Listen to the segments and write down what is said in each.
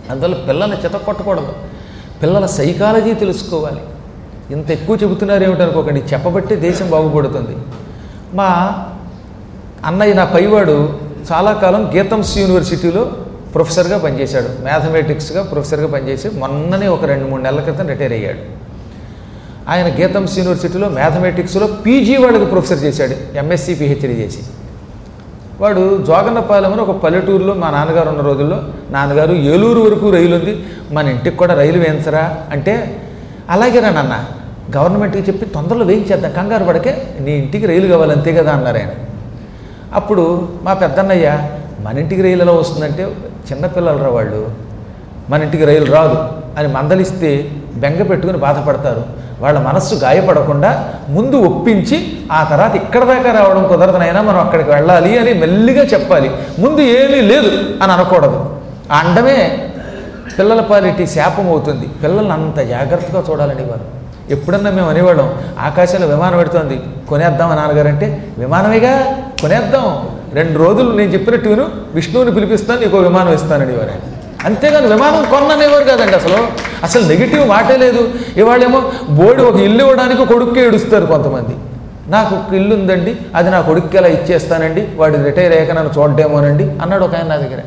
అందువల్ల పిల్లల్ని చితకొట్టకూడదు పిల్లల సైకాలజీ తెలుసుకోవాలి ఇంత ఎక్కువ చెబుతున్నారు ఏమిటనుకోకండి చెప్పబట్టే దేశం బాగుపడుతుంది మా అన్నయ్య నా పైవాడు చాలా కాలం గీతమ్స్ యూనివర్సిటీలో ప్రొఫెసర్గా పనిచేశాడు మ్యాథమెటిక్స్గా ప్రొఫెసర్గా పనిచేసి మొన్ననే ఒక రెండు మూడు నెలల క్రితం రిటైర్ అయ్యాడు ఆయన గీతమ్స్ యూనివర్సిటీలో మ్యాథమెటిక్స్లో పీజీ వాళ్ళకి ప్రొఫెసర్ చేశాడు ఎంఎస్సి పిహెచ్డీ చేసి వాడు జోగన్నపాలెం అని ఒక పల్లెటూరులో మా నాన్నగారు ఉన్న రోజుల్లో నాన్నగారు ఏలూరు వరకు రైలు ఉంది మన ఇంటికి కూడా రైలు వేయించరా అంటే అలాగేనా నాన్న గవర్నమెంట్కి చెప్పి తొందరలో వేయించేద్దాం కంగారు పడకే నీ ఇంటికి రైలు కావాలి అంతే కదా అన్నారు ఆయన అప్పుడు మా పెద్దన్నయ్య మన ఇంటికి రైలు ఎలా వస్తుందంటే చిన్నపిల్లలరా వాళ్ళు మన ఇంటికి రైలు రాదు అని మందలిస్తే బెంగ పెట్టుకుని బాధపడతారు వాళ్ళ మనస్సు గాయపడకుండా ముందు ఒప్పించి ఆ తర్వాత ఇక్కడ దాకా రావడం కుదరదనైనా మనం అక్కడికి వెళ్ళాలి అని మెల్లిగా చెప్పాలి ముందు ఏమీ లేదు అని అనకూడదు ఆ అండమే పిల్లల పాలిటి శాపం అవుతుంది పిల్లల్ని అంత జాగ్రత్తగా చూడాలని వారు ఎప్పుడన్నా మేము అనేవాళ్ళం ఆకాశంలో విమానం పెడుతోంది కొనేద్దాం నాన్నగారంటే విమానమేగా కొనేద్దాం రెండు రోజులు నేను చెప్పినట్టు విను విష్ణువుని పిలిపిస్తాను నీకు ఓ విమానం ఇస్తానని వారు అంతేగాని విమానం కొన్ననేవారు కాదండి అసలు అసలు నెగిటివ్ మాటే లేదు ఇవాళేమో బోడి ఒక ఇల్లు ఇవ్వడానికి కొడుక్కే ఏడుస్తారు కొంతమంది నాకు ఒక ఇల్లు ఉందండి అది నా కొడుక్కి ఎలా ఇచ్చేస్తానండి వాడు రిటైర్ అయ్యాక నన్ను చూడడేమోనండి అన్నాడు ఒక ఆయన నా దగ్గర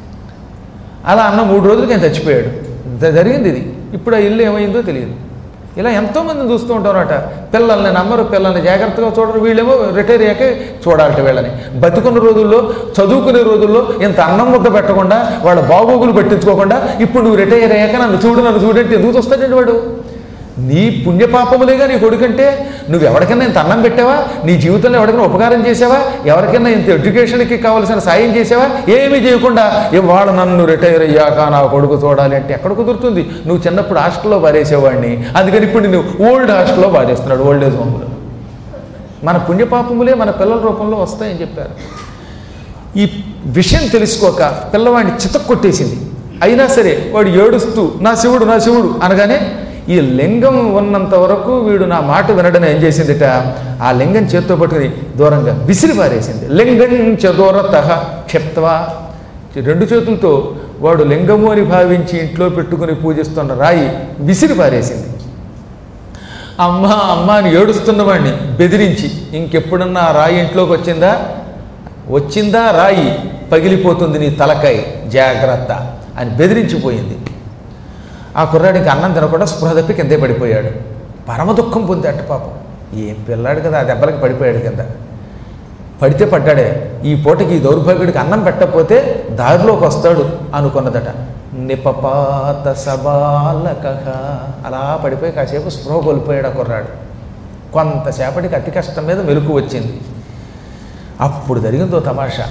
అలా అన్న మూడు రోజులకి ఆయన చచ్చిపోయాడు జ- జరిగింది ఇది ఇప్పుడు ఆ ఇల్లు ఏమైందో తెలియదు ఇలా ఎంతోమందిని చూస్తూ ఉంటారట పిల్లల్ని నమ్మరు పిల్లల్ని జాగ్రత్తగా చూడరు వీళ్ళేమో రిటైర్ అయ్యాకే చూడాలట వీళ్ళని బతుకున్న రోజుల్లో చదువుకునే రోజుల్లో ఇంత అన్నం ముద్ద పెట్టకుండా వాళ్ళ బాగోగులు పట్టించుకోకుండా ఇప్పుడు నువ్వు రిటైర్ అయ్యాక నన్ను చూడు నన్ను చూడంటే ఎందుకు చూస్తాడండి వాడు నీ పుణ్యపాపములేగా నీ కొడుకంటే నువ్వు ఎవరికైనా ఇంత అన్నం పెట్టావా నీ జీవితంలో ఎవరికైనా ఉపకారం చేసావా ఎవరికైనా ఇంత ఎడ్యుకేషన్కి కావాల్సిన సాయం చేసావా ఏమీ చేయకుండా ఇవాళ నన్ను రిటైర్ అయ్యాక నా కొడుకు చూడాలి అంటే ఎక్కడ కుదురుతుంది నువ్వు చిన్నప్పుడు హాస్టల్లో పారేసేవాడిని అందుకని ఇప్పుడు నువ్వు ఓల్డ్ హాస్టల్లో పారేస్తున్నాడు ఓల్డ్ ఏజ్ హోమ్లో మన పుణ్యపాపములే మన పిల్లల రూపంలో వస్తాయని చెప్పారు ఈ విషయం తెలుసుకోక పిల్లవాడిని చితక్కొట్టేసింది అయినా సరే వాడు ఏడుస్తూ నా శివుడు నా శివుడు అనగానే ఈ లింగం ఉన్నంత వరకు వీడు నా మాట వినడని ఏం చేసిందిట ఆ లింగం చేత్తో పట్టుకుని దూరంగా విసిరి పారేసింది లింగం చదూరత క్షిప్తవా రెండు చేతులతో వాడు లింగము అని భావించి ఇంట్లో పెట్టుకుని పూజిస్తున్న రాయి విసిరి పారేసింది అమ్మ అమ్మ అని ఏడుస్తున్నవాడిని బెదిరించి ఇంకెప్పుడన్నా ఆ రాయి ఇంట్లోకి వచ్చిందా వచ్చిందా రాయి పగిలిపోతుంది నీ తలకాయ జాగ్రత్త అని బెదిరించిపోయింది ఆ కుర్రాడికి అన్నం తినకుండా స్పృహ తప్పి కిందే పడిపోయాడు పరమ దుఃఖం పొందాట పాపం ఏం పిల్లాడు కదా ఆ దెబ్బలకి పడిపోయాడు కింద పడితే పడ్డాడే ఈ పూటకి ఈ దౌర్భాగ్యుడికి అన్నం పెట్టకపోతే దారిలోకి వస్తాడు అనుకున్నదట నిపపాత సబాలక అలా పడిపోయి కాసేపు స్పృహ కోల్పోయాడు ఆ కుర్రాడు కొంతసేపటికి అతి కష్టం మీద మెలకు వచ్చింది అప్పుడు జరిగిందో తమాషా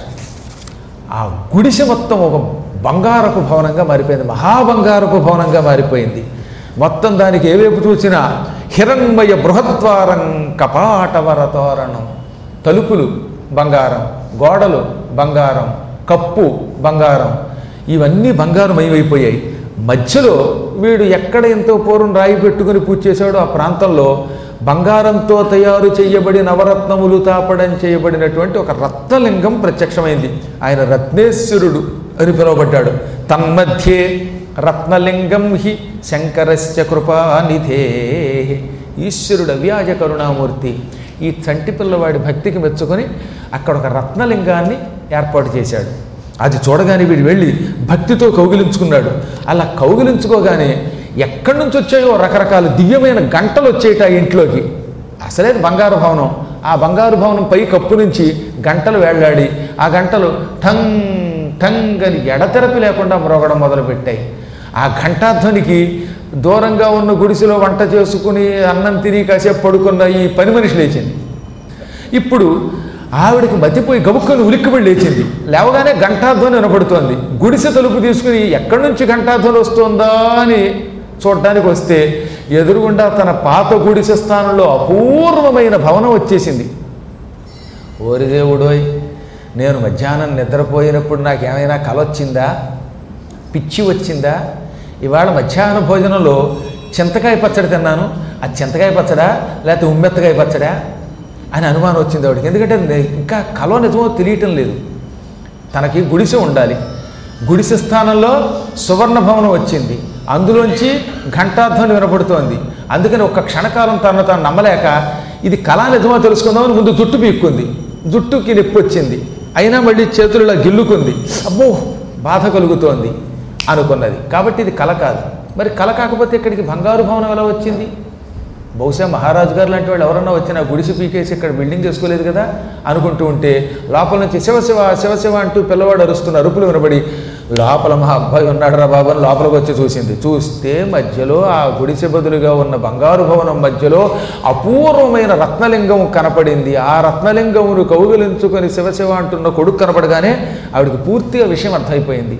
ఆ గుడిసె మొత్తం ఒక బంగారపు భవనంగా మారిపోయింది మహాబంగారపు భవనంగా మారిపోయింది మొత్తం దానికి ఏవేపు చూసినా హిరణ్మయ బృహద్వారం కపాటవర తోరణం తలుపులు బంగారం గోడలు బంగారం కప్పు బంగారం ఇవన్నీ బంగారమయమైపోయాయి మధ్యలో వీడు ఎక్కడ ఎంతో పూర్వం రాయి పెట్టుకుని పూజ చేశాడో ఆ ప్రాంతంలో బంగారంతో తయారు చేయబడి నవరత్నములు తాపడం చేయబడినటువంటి ఒక రత్నలింగం ప్రత్యక్షమైంది ఆయన రత్నేశ్వరుడు అని పిలువబడ్డాడు తన్మధ్యే రత్నలింగం హి శంకరస్య కృపానిధే ఈశ్వరుడు అవ్యాజ కరుణామూర్తి ఈ చంటి పిల్లవాడి భక్తికి మెచ్చుకొని అక్కడ ఒక రత్నలింగాన్ని ఏర్పాటు చేశాడు అది చూడగానే వీడు వెళ్ళి భక్తితో కౌగిలించుకున్నాడు అలా కౌగిలించుకోగానే ఎక్కడి నుంచి వచ్చాయో రకరకాల దివ్యమైన గంటలు వచ్చేట ఆ ఇంట్లోకి అసలే బంగారు భవనం ఆ బంగారు భవనం పై కప్పు నుంచి గంటలు వేళ్లాడి ఆ గంటలు ఠంగ్ ఠంగ్ అని ఎడతెరపి లేకుండా మ్రోగడం మొదలుపెట్టాయి ఆ ఘంటాధ్వనికి దూరంగా ఉన్న గుడిసెలో వంట చేసుకుని అన్నం తిని కాసేపు పడుకున్న ఈ పని మనిషి లేచింది ఇప్పుడు ఆవిడకి మతిపోయి గబుక్కలు ఉలిక్కిపడి లేచింది లేవగానే ఘంటాధ్వని వినపడుతోంది గుడిసె తలుపు తీసుకుని ఎక్కడి నుంచి ఘంటాధ్వని వస్తుందా అని చూడడానికి వస్తే ఎదురుగుండా తన పాత గుడిసె స్థానంలో అపూర్వమైన భవనం వచ్చేసింది ఓరి దేవుడోయ్ నేను మధ్యాహ్నం నిద్రపోయినప్పుడు నాకేమైనా కల వచ్చిందా పిచ్చి వచ్చిందా ఇవాళ మధ్యాహ్న భోజనంలో చింతకాయ పచ్చడి తిన్నాను ఆ చింతకాయ పచ్చడా లేకపోతే ఉమ్మెత్తకాయ పచ్చడా అని అనుమానం వచ్చింది ఆవిడకి ఎందుకంటే నే- ఇంకా కలో నిజమో తెలియటం లేదు తనకి గుడిసె ఉండాలి గుడిసె స్థానంలో సువర్ణ భవనం వచ్చింది అందులోంచి ఘంటాధ్వని వినపడుతోంది అందుకని ఒక్క క్షణకాలం తనను తాను నమ్మలేక ఇది కళా నిజమో తెలుసుకుందామని ముందు జుట్టు పీక్కుంది జుట్టుకి నొప్పి వచ్చింది అయినా మళ్ళీ చేతులలో గిల్లుకుంది అబ్బో బాధ కలుగుతోంది అనుకున్నది కాబట్టి ఇది కళ కాదు మరి కళ కాకపోతే ఇక్కడికి బంగారు భవనం ఎలా వచ్చింది బహుశా మహారాజు గారు లాంటి వాళ్ళు ఎవరన్నా వచ్చినా గుడిసి పీకేసి ఇక్కడ బిల్డింగ్ చేసుకోలేదు కదా అనుకుంటూ ఉంటే లోపల నుంచి శివశివ శివశివ అంటూ పిల్లవాడు అరుస్తున్న అరుపులు వినబడి లోపల మా అబ్బాయి ఉన్నాడు రా బాబు అని లోపలికి వచ్చి చూసింది చూస్తే మధ్యలో ఆ గుడిసె బదులుగా ఉన్న బంగారు భవనం మధ్యలో అపూర్వమైన రత్నలింగం కనపడింది ఆ రత్నలింగమును కౌగులించుకొని శివశివ అంటున్న కొడుకు కనపడగానే ఆవిడకి పూర్తిగా విషయం అర్థమైపోయింది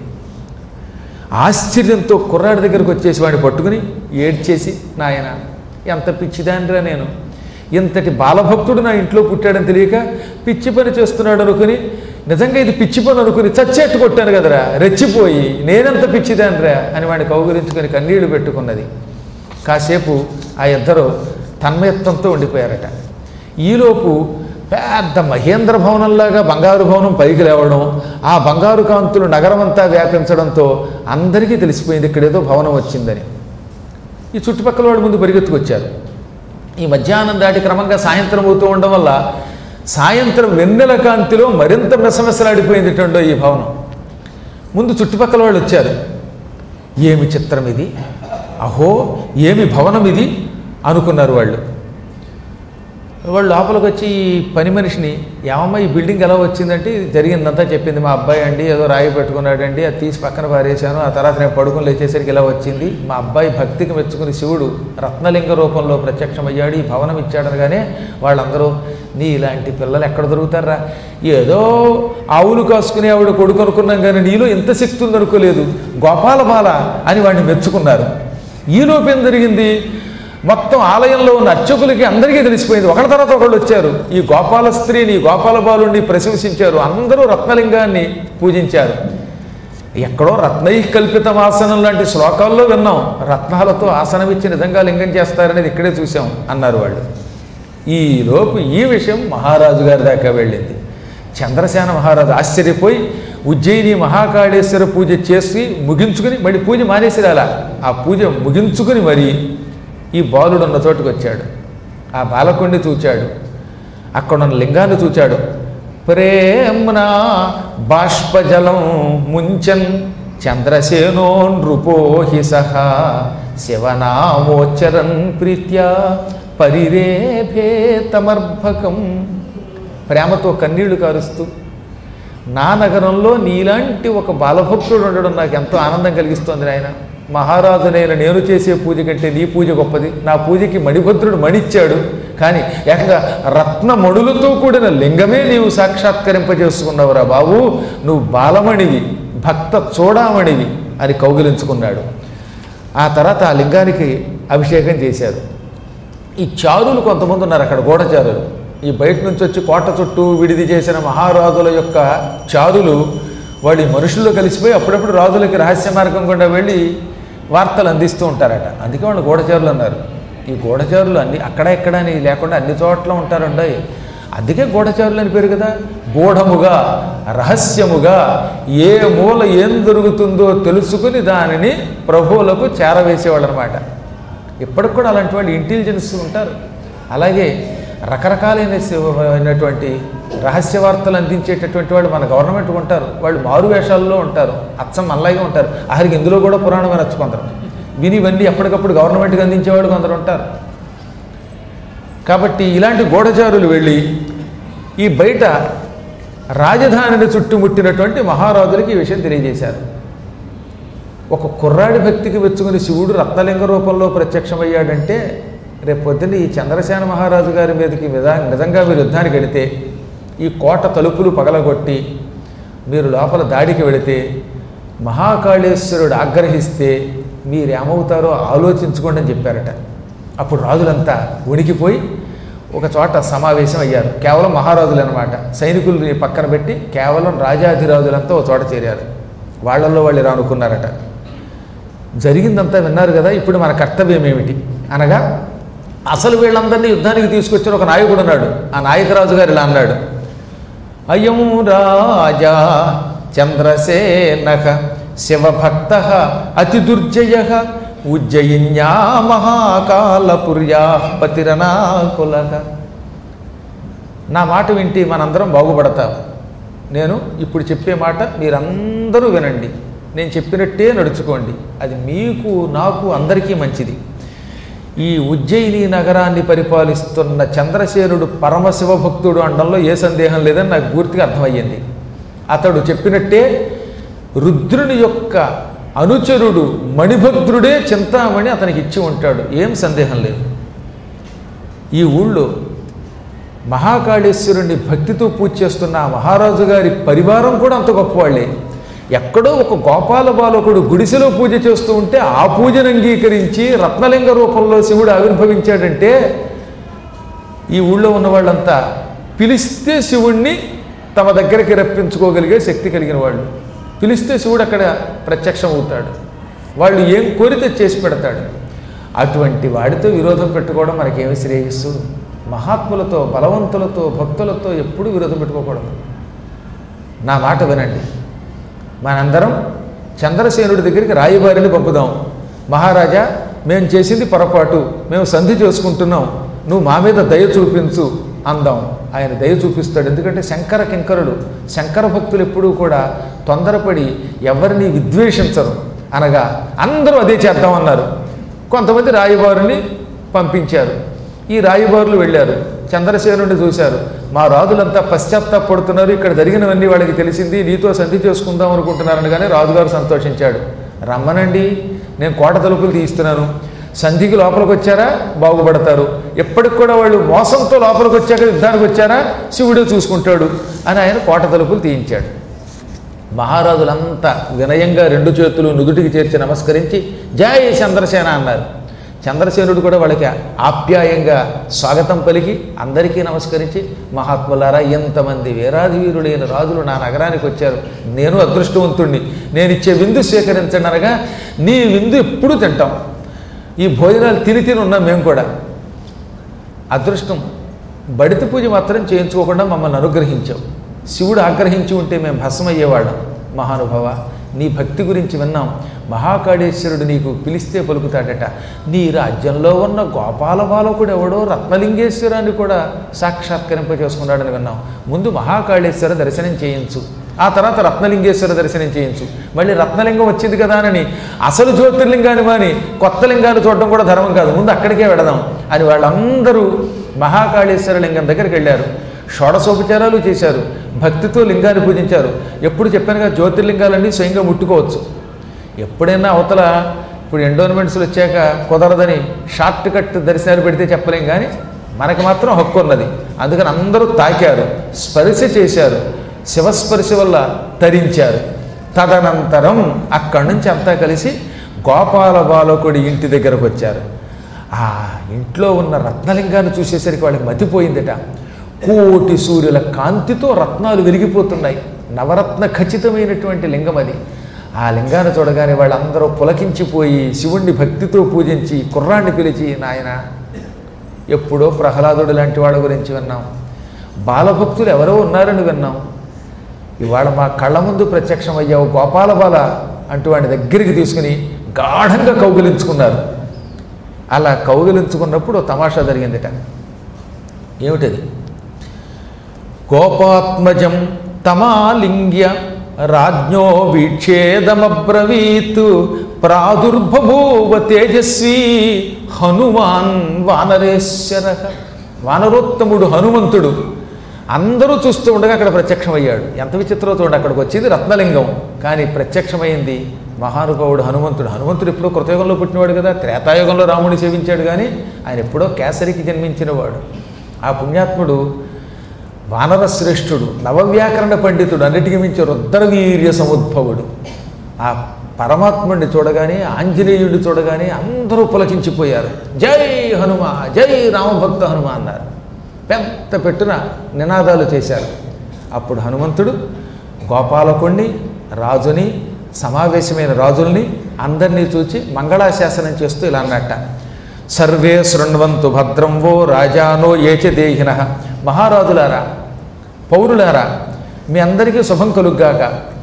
ఆశ్చర్యంతో కుర్రాడి దగ్గరకు వచ్చేసి వాడిని పట్టుకుని ఏడ్చేసి నాయన ఎంత పిచ్చిదానిరా నేను ఇంతటి బాలభక్తుడు నా ఇంట్లో పుట్టాడని తెలియక పిచ్చి పని చేస్తున్నాడు అనుకుని నిజంగా ఇది పిచ్చి పని అనుకుని చచ్చేట్టు కొట్టాను కదరా రెచ్చిపోయి నేనెంత పిచ్చిదానిరా అని వాడిని కౌగులించుకొని కన్నీళ్లు పెట్టుకున్నది కాసేపు ఆ ఇద్దరు తన్మయత్వంతో ఉండిపోయారట ఈలోపు పెద్ద మహేంద్ర భవనంలాగా బంగారు భవనం పైకి లేవడం ఆ బంగారు కాంతులు నగరమంతా వ్యాపించడంతో అందరికీ తెలిసిపోయింది ఇక్కడేదో భవనం వచ్చిందని ఈ చుట్టుపక్కల వాడు ముందు పరిగెత్తుకొచ్చారు ఈ మధ్యాహ్నం దాటి క్రమంగా సాయంత్రం అవుతూ ఉండడం వల్ల సాయంత్రం వెన్నెల కాంతిలో మరింత మెసమెసలాడిపోయింది ఈ భవనం ముందు చుట్టుపక్కల వాళ్ళు వచ్చారు ఏమి చిత్రం ఇది అహో ఏమి భవనం ఇది అనుకున్నారు వాళ్ళు వాళ్ళు లోపలికి వచ్చి ఈ పని మనిషిని ఏమమ్మా ఈ బిల్డింగ్ ఎలా వచ్చిందంటే ఇది జరిగిందంతా చెప్పింది మా అబ్బాయి అండి ఏదో రాయి పెట్టుకున్నాడండి అది తీసి పక్కన పారేశాను ఆ తర్వాత నేను పడుకుని లేచేసరికి ఇలా వచ్చింది మా అబ్బాయి భక్తికి మెచ్చుకుని శివుడు రత్నలింగ రూపంలో ప్రత్యక్షమయ్యాడు ఈ భవనం ఇచ్చాడనగానే వాళ్ళందరూ నీ ఇలాంటి పిల్లలు ఎక్కడ దొరుకుతారా ఏదో ఆవులు కాసుకునే ఆవిడ కొడుకు అనుకున్నాం కానీ నీలో ఎంత శక్తి ఉందనుకోలేదు గోపాలబాల అని వాడిని మెచ్చుకున్నారు ఈలోపు ఏం జరిగింది మొత్తం ఆలయంలో ఉన్న అర్చకులకి అందరికీ తెలిసిపోయింది ఒకళ్ళ తర్వాత ఒకళ్ళు వచ్చారు ఈ గోపాల స్త్రీని గోపాల బాలుని ప్రశంసించారు అందరూ రత్నలింగాన్ని పూజించారు ఎక్కడో రత్నై కల్పిత ఆసనం లాంటి శ్లోకాల్లో విన్నాం రత్నాలతో ఆసనం ఇచ్చి నిజంగా లింగం చేస్తారనేది ఇక్కడే చూసాం అన్నారు వాళ్ళు ఈలోపు ఈ విషయం మహారాజు గారి దాకా వెళ్ళింది చంద్రసేన మహారాజు ఆశ్చర్యపోయి ఉజ్జయిని మహాకాళేశ్వర పూజ చేసి ముగించుకుని మళ్ళీ పూజ మానేసిరాలా ఆ పూజ ముగించుకుని మరి ఈ బాలుడు ఉన్న చోటుకు వచ్చాడు ఆ బాలకుణ్ణి చూచాడు అక్కడున్న లింగాన్ని చూచాడు ప్రేమ్నా బాష్పజలం ముంచన్ చంద్రసేనో నృపోహి సహా శివనామోచ్చరన్ ప్రీత్యా పరిరేభే తమర్భకం ప్రేమతో కన్నీళ్లు కారుస్తూ నా నగరంలో నీలాంటి ఒక బాలభక్తుడు ఉండడం నాకు ఎంతో ఆనందం కలిగిస్తోంది నాయన మహారాజునైన నేను చేసే పూజ కంటే నీ పూజ గొప్పది నా పూజకి మణిభద్రుడు మణిచ్చాడు కానీ ఏకంగా రత్న మణులతో కూడిన లింగమే నీవు సాక్షాత్కరింపజేసుకున్నావురా బాబు నువ్వు బాలమణివి భక్త చూడామణివి అని కౌగిలించుకున్నాడు ఆ తర్వాత ఆ లింగానికి అభిషేకం చేశారు ఈ చారులు కొంతమంది ఉన్నారు అక్కడ గూఢచారులు ఈ బయట నుంచి వచ్చి కోట చుట్టూ విడిది చేసిన మహారాజుల యొక్క చారులు వాళ్ళు ఈ మనుషుల్లో కలిసిపోయి అప్పుడప్పుడు రాజులకి రహస్య మార్గం గుండా వెళ్ళి వార్తలు అందిస్తూ ఉంటారట అందుకే వాళ్ళు గూఢచారులు అన్నారు ఈ గూఢచారులు అన్ని అక్కడ ఎక్కడ అని లేకుండా అన్ని చోట్ల ఉంటారండి అందుకే గూఢచారులు అని పేరు కదా గూఢముగా రహస్యముగా ఏ మూల ఏం దొరుకుతుందో తెలుసుకుని దానిని ప్రభువులకు చేరవేసేవాళ్ళు అనమాట ఇప్పటికి కూడా అలాంటి వాళ్ళు ఇంటెలిజెన్స్ ఉంటారు అలాగే రకరకాలైన అయినటువంటి రహస్య వార్తలు అందించేటటువంటి వాళ్ళు మన గవర్నమెంట్ ఉంటారు వాళ్ళు మారు వేషాల్లో ఉంటారు అచ్చం మల్లాగా ఉంటారు ఆఖరికి ఇందులో కూడా పురాణం వినొచ్చు కొందరు విని ఇవన్నీ ఎప్పటికప్పుడు గవర్నమెంట్కి అందించేవాడు కొందరు ఉంటారు కాబట్టి ఇలాంటి గూఢచారులు వెళ్ళి ఈ బయట రాజధానిని చుట్టుముట్టినటువంటి మహారాజులకి ఈ విషయం తెలియజేశారు ఒక కుర్రాడి భక్తికి మెచ్చుకుని శివుడు రత్నలింగ రూపంలో ప్రత్యక్షమయ్యాడంటే రేపు పొద్దున్న ఈ చంద్రసేన మహారాజు గారి మీదకి విధా నిజంగా మీరు యుద్ధానికి వెళితే ఈ కోట తలుపులు పగలగొట్టి మీరు లోపల దాడికి వెళితే మహాకాళేశ్వరుడు ఆగ్రహిస్తే మీరేమవుతారో ఆలోచించుకోండి అని చెప్పారట అప్పుడు రాజులంతా ఉనికిపోయి ఒక చోట సమావేశం అయ్యారు కేవలం మహారాజులు అనమాట సైనికుల్ని పక్కన పెట్టి కేవలం రాజాధిరాజులంతా ఒక చోట చేరారు వాళ్ళల్లో వాళ్ళు ఇలా అనుకున్నారట జరిగిందంతా విన్నారు కదా ఇప్పుడు మన కర్తవ్యం ఏమిటి అనగా అసలు వీళ్ళందరినీ యుద్ధానికి తీసుకొచ్చిన ఒక నాయకుడు ఉన్నాడు ఆ నాయకరాజు గారు ఇలా అన్నాడు అయం రాజా చంద్రసేనక శివభక్త అతి దుర్జయ ఉజ్జయిన్యా మహాకాలపుర్యా పతిరనాకులక నా మాట వింటే మనందరం బాగుపడతాం నేను ఇప్పుడు చెప్పే మాట మీరందరూ వినండి నేను చెప్పినట్టే నడుచుకోండి అది మీకు నాకు అందరికీ మంచిది ఈ ఉజ్జయిని నగరాన్ని పరిపాలిస్తున్న చంద్రసేనుడు పరమశివ భక్తుడు అనడంలో ఏ సందేహం లేదని నాకు పూర్తిగా అర్థమయ్యింది అతడు చెప్పినట్టే రుద్రుని యొక్క అనుచరుడు మణిభద్రుడే చింతామణి అతనికి ఇచ్చి ఉంటాడు ఏం సందేహం లేదు ఈ ఊళ్ళో మహాకాళేశ్వరుణ్ణి భక్తితో పూజ చేస్తున్న ఆ మహారాజు గారి పరివారం కూడా అంత గొప్పవాళ్ళే ఎక్కడో ఒక గోపాల బాలకుడు గుడిసెలో పూజ చేస్తూ ఉంటే ఆ పూజను అంగీకరించి రత్నలింగ రూపంలో శివుడు ఆవిర్భవించాడంటే ఈ ఊళ్ళో ఉన్న వాళ్ళంతా పిలిస్తే శివుణ్ణి తమ దగ్గరికి రప్పించుకోగలిగే శక్తి కలిగిన వాళ్ళు పిలిస్తే శివుడు అక్కడ ప్రత్యక్షం అవుతాడు వాళ్ళు ఏం కోరితే చేసి పెడతాడు అటువంటి వాడితో విరోధం పెట్టుకోవడం మనకేమి శ్రేయస్సు మహాత్ములతో బలవంతులతో భక్తులతో ఎప్పుడూ విరోధం పెట్టుకోకూడదు నా మాట వినండి మనందరం చంద్రసేనుడి దగ్గరికి రాయబారిని పంపుదాం మహారాజా మేము చేసింది పొరపాటు మేము సంధి చేసుకుంటున్నాం నువ్వు మా మీద దయ చూపించు అందాం ఆయన దయ చూపిస్తాడు ఎందుకంటే శంకర కింకరుడు శంకర భక్తులు ఎప్పుడూ కూడా తొందరపడి ఎవరిని విద్వేషించరు అనగా అందరూ అదే చేద్దామన్నారు కొంతమంది రాయబారుని పంపించారు ఈ రాయబారులు వెళ్ళారు చంద్రసేనుడిని చూశారు మా రాజులంతా పశ్చాత్తాపడుతున్నారు ఇక్కడ జరిగినవన్నీ వాళ్ళకి తెలిసింది నీతో సంధి చేసుకుందాం అనుకుంటున్నారని కానీ రాజుగారు సంతోషించాడు రమ్మనండి నేను కోట తలుపులు తీస్తున్నాను సంధికి లోపలికి వచ్చారా బాగుపడతారు ఎప్పటికి కూడా వాళ్ళు మోసంతో లోపలికి వచ్చాక యుద్ధానికి వచ్చారా శివుడే చూసుకుంటాడు అని ఆయన కోట తలుపులు తీయించాడు మహారాజులంతా వినయంగా రెండు చేతులు నుదుటికి చేర్చి నమస్కరించి జై చంద్రసేన అన్నారు చంద్రసేనుడు కూడా వాళ్ళకి ఆప్యాయంగా స్వాగతం పలికి అందరికీ నమస్కరించి మహాత్ములారా ఎంతమంది వీరాధి వీరులైన రాజులు నా నగరానికి వచ్చారు నేను అదృష్టవంతుణ్ణి నేను ఇచ్చే విందు స్వీకరించండి అనగా నీ విందు ఎప్పుడు తింటాం ఈ భోజనాలు తిని తిని ఉన్నాం మేము కూడా అదృష్టం బడిత పూజ మాత్రం చేయించుకోకుండా మమ్మల్ని అనుగ్రహించావు శివుడు ఆగ్రహించి ఉంటే మేము భస్మయ్యేవాళ్ళం మహానుభవ నీ భక్తి గురించి విన్నాం మహాకాళేశ్వరుడు నీకు పిలిస్తే పలుకుతాడట నీ రాజ్యంలో ఉన్న గోపాల బాలకుడు ఎవడో రత్నలింగేశ్వరాన్ని కూడా సాక్షాత్కరింప చేసుకున్నాడని విన్నాం ముందు మహాకాళేశ్వర దర్శనం చేయించు ఆ తర్వాత రత్నలింగేశ్వర దర్శనం చేయించు మళ్ళీ రత్నలింగం వచ్చింది కదా అని అసలు జ్యోతిర్లింగాన్ని మాని కొత్త లింగాన్ని చూడడం కూడా ధర్మం కాదు ముందు అక్కడికే వెడదాం అని వాళ్ళందరూ మహాకాళేశ్వర లింగం దగ్గరికి వెళ్ళారు షోడశోపచారాలు చేశారు భక్తితో లింగాన్ని పూజించారు ఎప్పుడు చెప్పానుగా జ్యోతిర్లింగాలన్నీ స్వయంగా ముట్టుకోవచ్చు ఎప్పుడైనా అవతల ఇప్పుడు ఎండోన్మెంట్స్లు వచ్చాక కుదరదని షార్ట్ కట్ దర్శనాలు పెడితే చెప్పలేం కానీ మనకి మాత్రం హక్కు ఉన్నది అందుకని అందరూ తాకారు స్పర్శ చేశారు శివస్పర్శ వల్ల తరించారు తదనంతరం అక్కడి నుంచి అంతా కలిసి గోపాల బాలకుడి ఇంటి దగ్గరకు వచ్చారు ఆ ఇంట్లో ఉన్న రత్నలింగాన్ని చూసేసరికి వాళ్ళకి మతిపోయిందట కోటి సూర్యుల కాంతితో రత్నాలు వెలిగిపోతున్నాయి నవరత్న ఖచ్చితమైనటువంటి లింగం అది ఆ లింగాన్ని చూడగానే వాళ్ళందరూ పులకించిపోయి శివుణ్ణి భక్తితో పూజించి కుర్రాన్ని పిలిచి నాయన ఎప్పుడో ప్రహ్లాదుడు లాంటి వాళ్ళ గురించి విన్నాం బాలభక్తులు ఎవరో ఉన్నారని విన్నాం ఇవాళ మా కళ్ళ ముందు ప్రత్యక్షం అయ్యావు గోపాల బాల అంటూ వాడి దగ్గరికి తీసుకుని గాఢంగా కౌగిలించుకున్నారు అలా కౌగిలించుకున్నప్పుడు ఓ తమాషా జరిగిందిట ఏమిటది గోపాత్మజం తమాలింగ్య రాజ్ఞో వీక్షేదమబ్రవీత్ ప్రాదుర్బభూవ తేజస్వీ హనుమాన్ వానరేశ్వర వానరోత్తముడు హనుమంతుడు అందరూ చూస్తూ ఉండగా అక్కడ ప్రత్యక్షమయ్యాడు ఎంత విచిత్రమో చూడండి అక్కడికి వచ్చింది రత్నలింగం కానీ ప్రత్యక్షమైంది మహానుభావుడు హనుమంతుడు హనుమంతుడు ఎప్పుడో కృతయుగంలో పుట్టినవాడు కదా త్రేతాయుగంలో రాముడిని సేవించాడు కానీ ఆయన ఎప్పుడో కేసరికి జన్మించినవాడు ఆ పుణ్యాత్ముడు వానర శ్రేష్ఠుడు నవవ్యాకరణ పండితుడు అన్నిటికీ మించి రుద్రవీర్య సముద్భవుడు ఆ పరమాత్ముడిని చూడగానే ఆంజనేయుడిని చూడగానే అందరూ పులకించిపోయారు జై హనుమ జై రామభక్త హనుమ అన్నారు పెద్ద పెట్టున నినాదాలు చేశారు అప్పుడు హనుమంతుడు గోపాలకుణ్ణి రాజుని సమావేశమైన రాజుల్ని అందరినీ చూచి మంగళాశాసనం చేస్తూ ఇలా అన్నట్ట సర్వే శృణ్వంతు భద్రం వో రాజానో ఏచ దేహిన మహారాజులారా పౌరులారా మీ అందరికీ శుభం కలుగ్గాక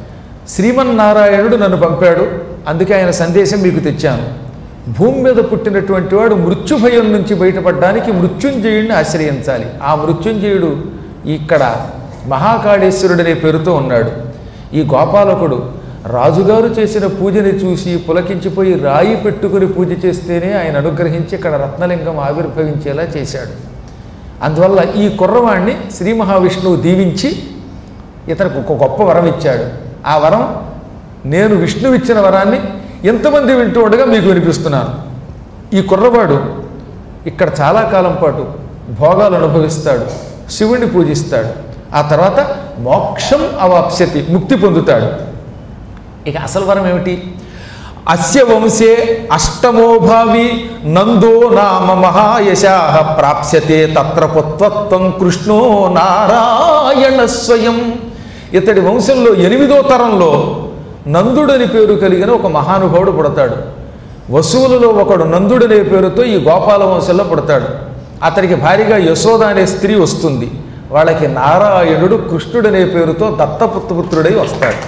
శ్రీమన్నారాయణుడు నన్ను పంపాడు అందుకే ఆయన సందేశం మీకు తెచ్చాను భూమి మీద పుట్టినటువంటి వాడు మృత్యు భయం నుంచి బయటపడడానికి మృత్యుంజయుడిని ఆశ్రయించాలి ఆ మృత్యుంజయుడు ఇక్కడ మహాకాళేశ్వరుడనే పేరుతో ఉన్నాడు ఈ గోపాలకుడు రాజుగారు చేసిన పూజని చూసి పులకించిపోయి రాయి పెట్టుకుని పూజ చేస్తేనే ఆయన అనుగ్రహించి ఇక్కడ రత్నలింగం ఆవిర్భవించేలా చేశాడు అందువల్ల ఈ కుర్రవాణ్ణి శ్రీ మహావిష్ణువు దీవించి ఇతనికి ఒక గొప్ప వరం ఇచ్చాడు ఆ వరం నేను విష్ణువు ఇచ్చిన వరాన్ని ఎంతమంది వింటూ ఉండగా మీకు వినిపిస్తున్నాను ఈ కుర్రవాడు ఇక్కడ చాలా కాలం పాటు భోగాలు అనుభవిస్తాడు శివుణ్ణి పూజిస్తాడు ఆ తర్వాత మోక్షం అవాప్స్యతి ముక్తి పొందుతాడు ఇక అసలు వరం ఏమిటి అస్య వంశే అష్టమో భావి నందో నామ మహాయశా ప్రాప్స్యతే తత్ర పుత్వత్వం కృష్ణో నారాయణ స్వయం ఇతడి వంశంలో ఎనిమిదో తరంలో నందుడని పేరు కలిగిన ఒక మహానుభావుడు పుడతాడు వసువులలో ఒకడు నందుడనే పేరుతో ఈ గోపాల వంశంలో పుడతాడు అతనికి భారీగా యశోద అనే స్త్రీ వస్తుంది వాళ్ళకి నారాయణుడు కృష్ణుడనే పేరుతో దత్తపుత్రపుత్రుడై వస్తాడు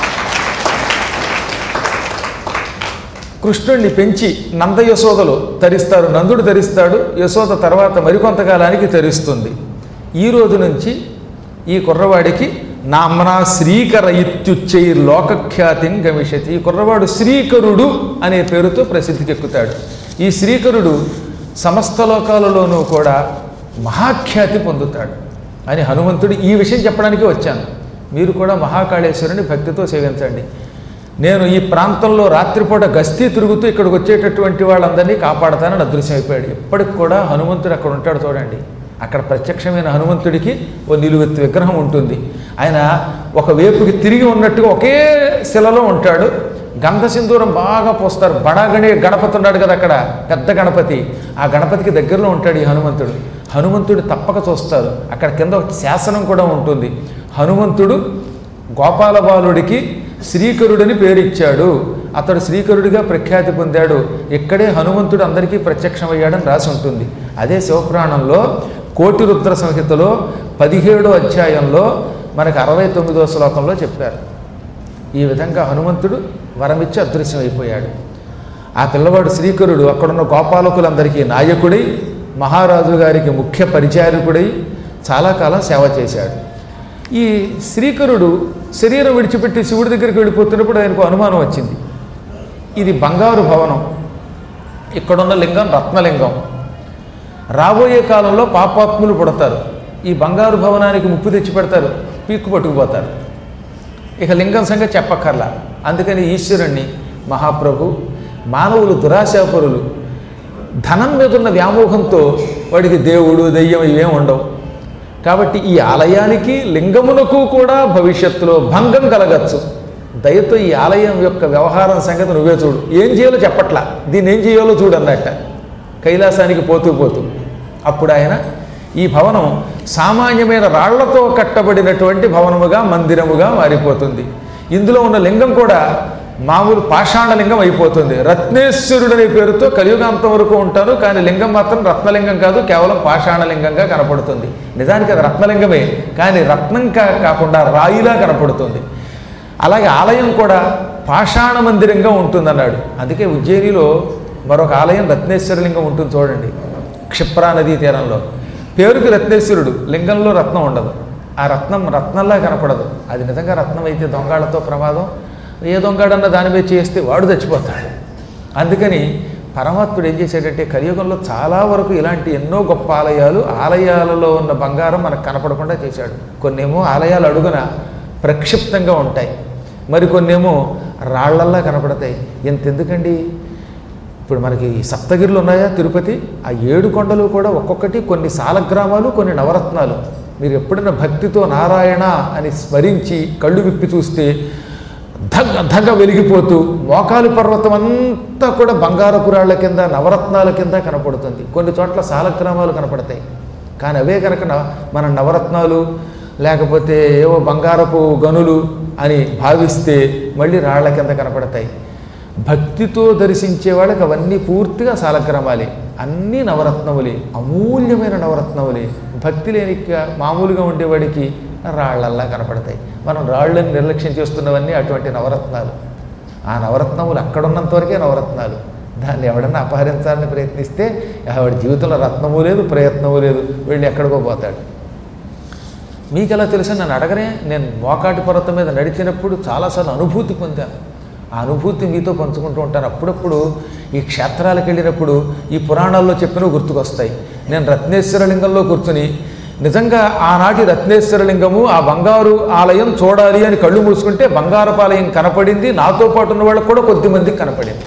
కృష్ణుడిని పెంచి నంద యశోదలు తరిస్తారు నందుడు తరిస్తాడు యశోద తర్వాత మరికొంతకాలానికి తరిస్తుంది ఈ రోజు నుంచి ఈ కుర్రవాడికి నామ్నా శ్రీకర ఇత్యుచ్చై లోకఖ్యాతిని గమిషతి ఈ కుర్రవాడు శ్రీకరుడు అనే పేరుతో ప్రసిద్ధికెక్కుతాడు ఈ శ్రీకరుడు సమస్త లోకాలలోనూ కూడా మహాఖ్యాతి పొందుతాడు అని హనుమంతుడు ఈ విషయం చెప్పడానికి వచ్చాను మీరు కూడా మహాకాళేశ్వరుని భక్తితో సేవించండి నేను ఈ ప్రాంతంలో రాత్రిపూట గస్తీ తిరుగుతూ ఇక్కడికి వచ్చేటటువంటి వాళ్ళందరినీ కాపాడతానని అదృశ్యమైపోయాడు ఇప్పటికి కూడా హనుమంతుడు అక్కడ ఉంటాడు చూడండి అక్కడ ప్రత్యక్షమైన హనుమంతుడికి ఓ నిలువెత్తు విగ్రహం ఉంటుంది ఆయన ఒక వేపుకి తిరిగి ఉన్నట్టుగా ఒకే శిలలో ఉంటాడు గంధ సింధూరం బాగా పోస్తారు బడాగణే గణపతి ఉన్నాడు కదా అక్కడ పెద్ద గణపతి ఆ గణపతికి దగ్గరలో ఉంటాడు ఈ హనుమంతుడు హనుమంతుడు తప్పక చూస్తారు అక్కడ కింద ఒక శాసనం కూడా ఉంటుంది హనుమంతుడు గోపాల బాలుడికి శ్రీకరుడని పేరిచ్చాడు అతడు శ్రీకరుడిగా ప్రఖ్యాతి పొందాడు ఇక్కడే హనుమంతుడు అందరికీ ప్రత్యక్షమయ్యాడని రాసి ఉంటుంది అదే శివపురాణంలో కోటి రుద్ర సంహితలో పదిహేడో అధ్యాయంలో మనకు అరవై తొమ్మిదో శ్లోకంలో చెప్పారు ఈ విధంగా హనుమంతుడు వరమిచ్చి అదృశ్యమైపోయాడు ఆ పిల్లవాడు శ్రీకరుడు అక్కడున్న గోపాలకులందరికీ నాయకుడై మహారాజు గారికి ముఖ్య పరిచారకుడై చాలా కాలం సేవ చేశాడు ఈ శ్రీకరుడు శరీరం విడిచిపెట్టి శివుడి దగ్గరికి వెళ్ళిపోతున్నప్పుడు ఆయనకు అనుమానం వచ్చింది ఇది బంగారు భవనం ఇక్కడున్న లింగం రత్నలింగం రాబోయే కాలంలో పాపాత్ములు పుడతారు ఈ బంగారు భవనానికి ముప్పు తెచ్చి పెడతారు పీక్కు పట్టుకుపోతారు ఇక లింగం సంగతి చెప్పక్కర్లా అందుకని ఈశ్వరుణ్ణి మహాప్రభు మానవులు దురాశాపరులు ధనం మీద ఉన్న వ్యామోహంతో వాడికి దేవుడు దెయ్యం ఇవేం ఉండవు కాబట్టి ఈ ఆలయానికి లింగమునకు కూడా భవిష్యత్తులో భంగం కలగచ్చు దయతో ఈ ఆలయం యొక్క వ్యవహారం సంగతి నువ్వే చూడు ఏం చేయాలో చెప్పట్లా దీన్ని ఏం చేయాలో చూడు అన్నట్ట కైలాసానికి పోతూ పోతూ అప్పుడు ఆయన ఈ భవనం సామాన్యమైన రాళ్లతో కట్టబడినటువంటి భవనముగా మందిరముగా మారిపోతుంది ఇందులో ఉన్న లింగం కూడా మామూలు పాషాణ లింగం అయిపోతుంది రత్నేశ్వరుడు అనే పేరుతో కలియుగాంతం వరకు ఉంటారు కానీ లింగం మాత్రం రత్నలింగం కాదు కేవలం పాషాణ లింగంగా కనపడుతుంది నిజానికి అది రత్నలింగమే కానీ రత్నం కా కాకుండా రాయిలా కనపడుతుంది అలాగే ఆలయం కూడా పాషాణ మందిరంగా ఉంటుందన్నాడు అందుకే ఉజ్జయినిలో మరొక ఆలయం రత్నేశ్వర లింగం ఉంటుంది చూడండి క్షిప్రా నదీ తీరంలో పేరుకి రత్నేశ్వరుడు లింగంలో రత్నం ఉండదు ఆ రత్నం రత్నంలా కనపడదు అది నిజంగా రత్నం అయితే దొంగాళ్ళతో ప్రమాదం ఏ దొంగాడన్న దాని మీద చేస్తే వాడు చచ్చిపోతాడు అందుకని పరమాత్ముడు ఏం చేశాడంటే కలియుగంలో చాలా వరకు ఇలాంటి ఎన్నో గొప్ప ఆలయాలు ఆలయాలలో ఉన్న బంగారం మనకు కనపడకుండా చేశాడు కొన్నేమో ఆలయాలు అడుగున ప్రక్షిప్తంగా ఉంటాయి మరికొన్నేమో రాళ్లల్లా కనపడతాయి ఎంతెందుకండి ఇప్పుడు మనకి ఈ సప్తగిరులు ఉన్నాయా తిరుపతి ఆ ఏడు కొండలు కూడా ఒక్కొక్కటి కొన్ని సాలగ్రామాలు కొన్ని నవరత్నాలు మీరు ఎప్పుడైనా భక్తితో నారాయణ అని స్మరించి కళ్ళు విప్పి చూస్తే ధగ ధగ వెలిగిపోతూ మోకాలు పర్వతం అంతా కూడా బంగారపు రాళ్ల కింద నవరత్నాల కింద కనపడుతుంది కొన్ని చోట్ల సాలగ్రామాలు కనపడతాయి కానీ అవే కనుక న- మన నవరత్నాలు లేకపోతే ఏవో బంగారపు గనులు అని భావిస్తే మళ్ళీ రాళ్ల కింద కనపడతాయి భక్తితో దర్శించే వాళ్ళకి అవన్నీ పూర్తిగా సాలగ్రామాలే అన్నీ నవరత్నములే అమూల్యమైన నవరత్నములే భక్తి లేని మామూలుగా ఉండేవాడికి రాళ్ళల్లా కనపడతాయి మనం రాళ్ళని నిర్లక్ష్యం చేస్తున్నవన్నీ అటువంటి నవరత్నాలు ఆ నవరత్నములు అక్కడున్నంత వరకే నవరత్నాలు దాన్ని ఎవడన్నా అపహరించాలని ప్రయత్నిస్తే ఆవిడ జీవితంలో రత్నము లేదు ప్రయత్నము లేదు వెళ్ళి ఎక్కడికో పోతాడు మీకు ఎలా తెలుసు నన్ను అడగరే నేను మోకాటి పర్వతం మీద నడిచినప్పుడు చాలాసార్లు అనుభూతి పొందాను ఆ అనుభూతి మీతో పంచుకుంటూ ఉంటాను అప్పుడప్పుడు ఈ క్షేత్రాలకు వెళ్ళినప్పుడు ఈ పురాణాల్లో చెప్పినవి గుర్తుకొస్తాయి నేను రత్నేశ్వర లింగంలో కూర్చుని నిజంగా ఆనాటి రత్నేశ్వర లింగము ఆ బంగారు ఆలయం చూడాలి అని కళ్ళు మూసుకుంటే బంగారపాలయం కనపడింది నాతో పాటు ఉన్న వాళ్ళకు కూడా కొద్దిమందికి కనపడింది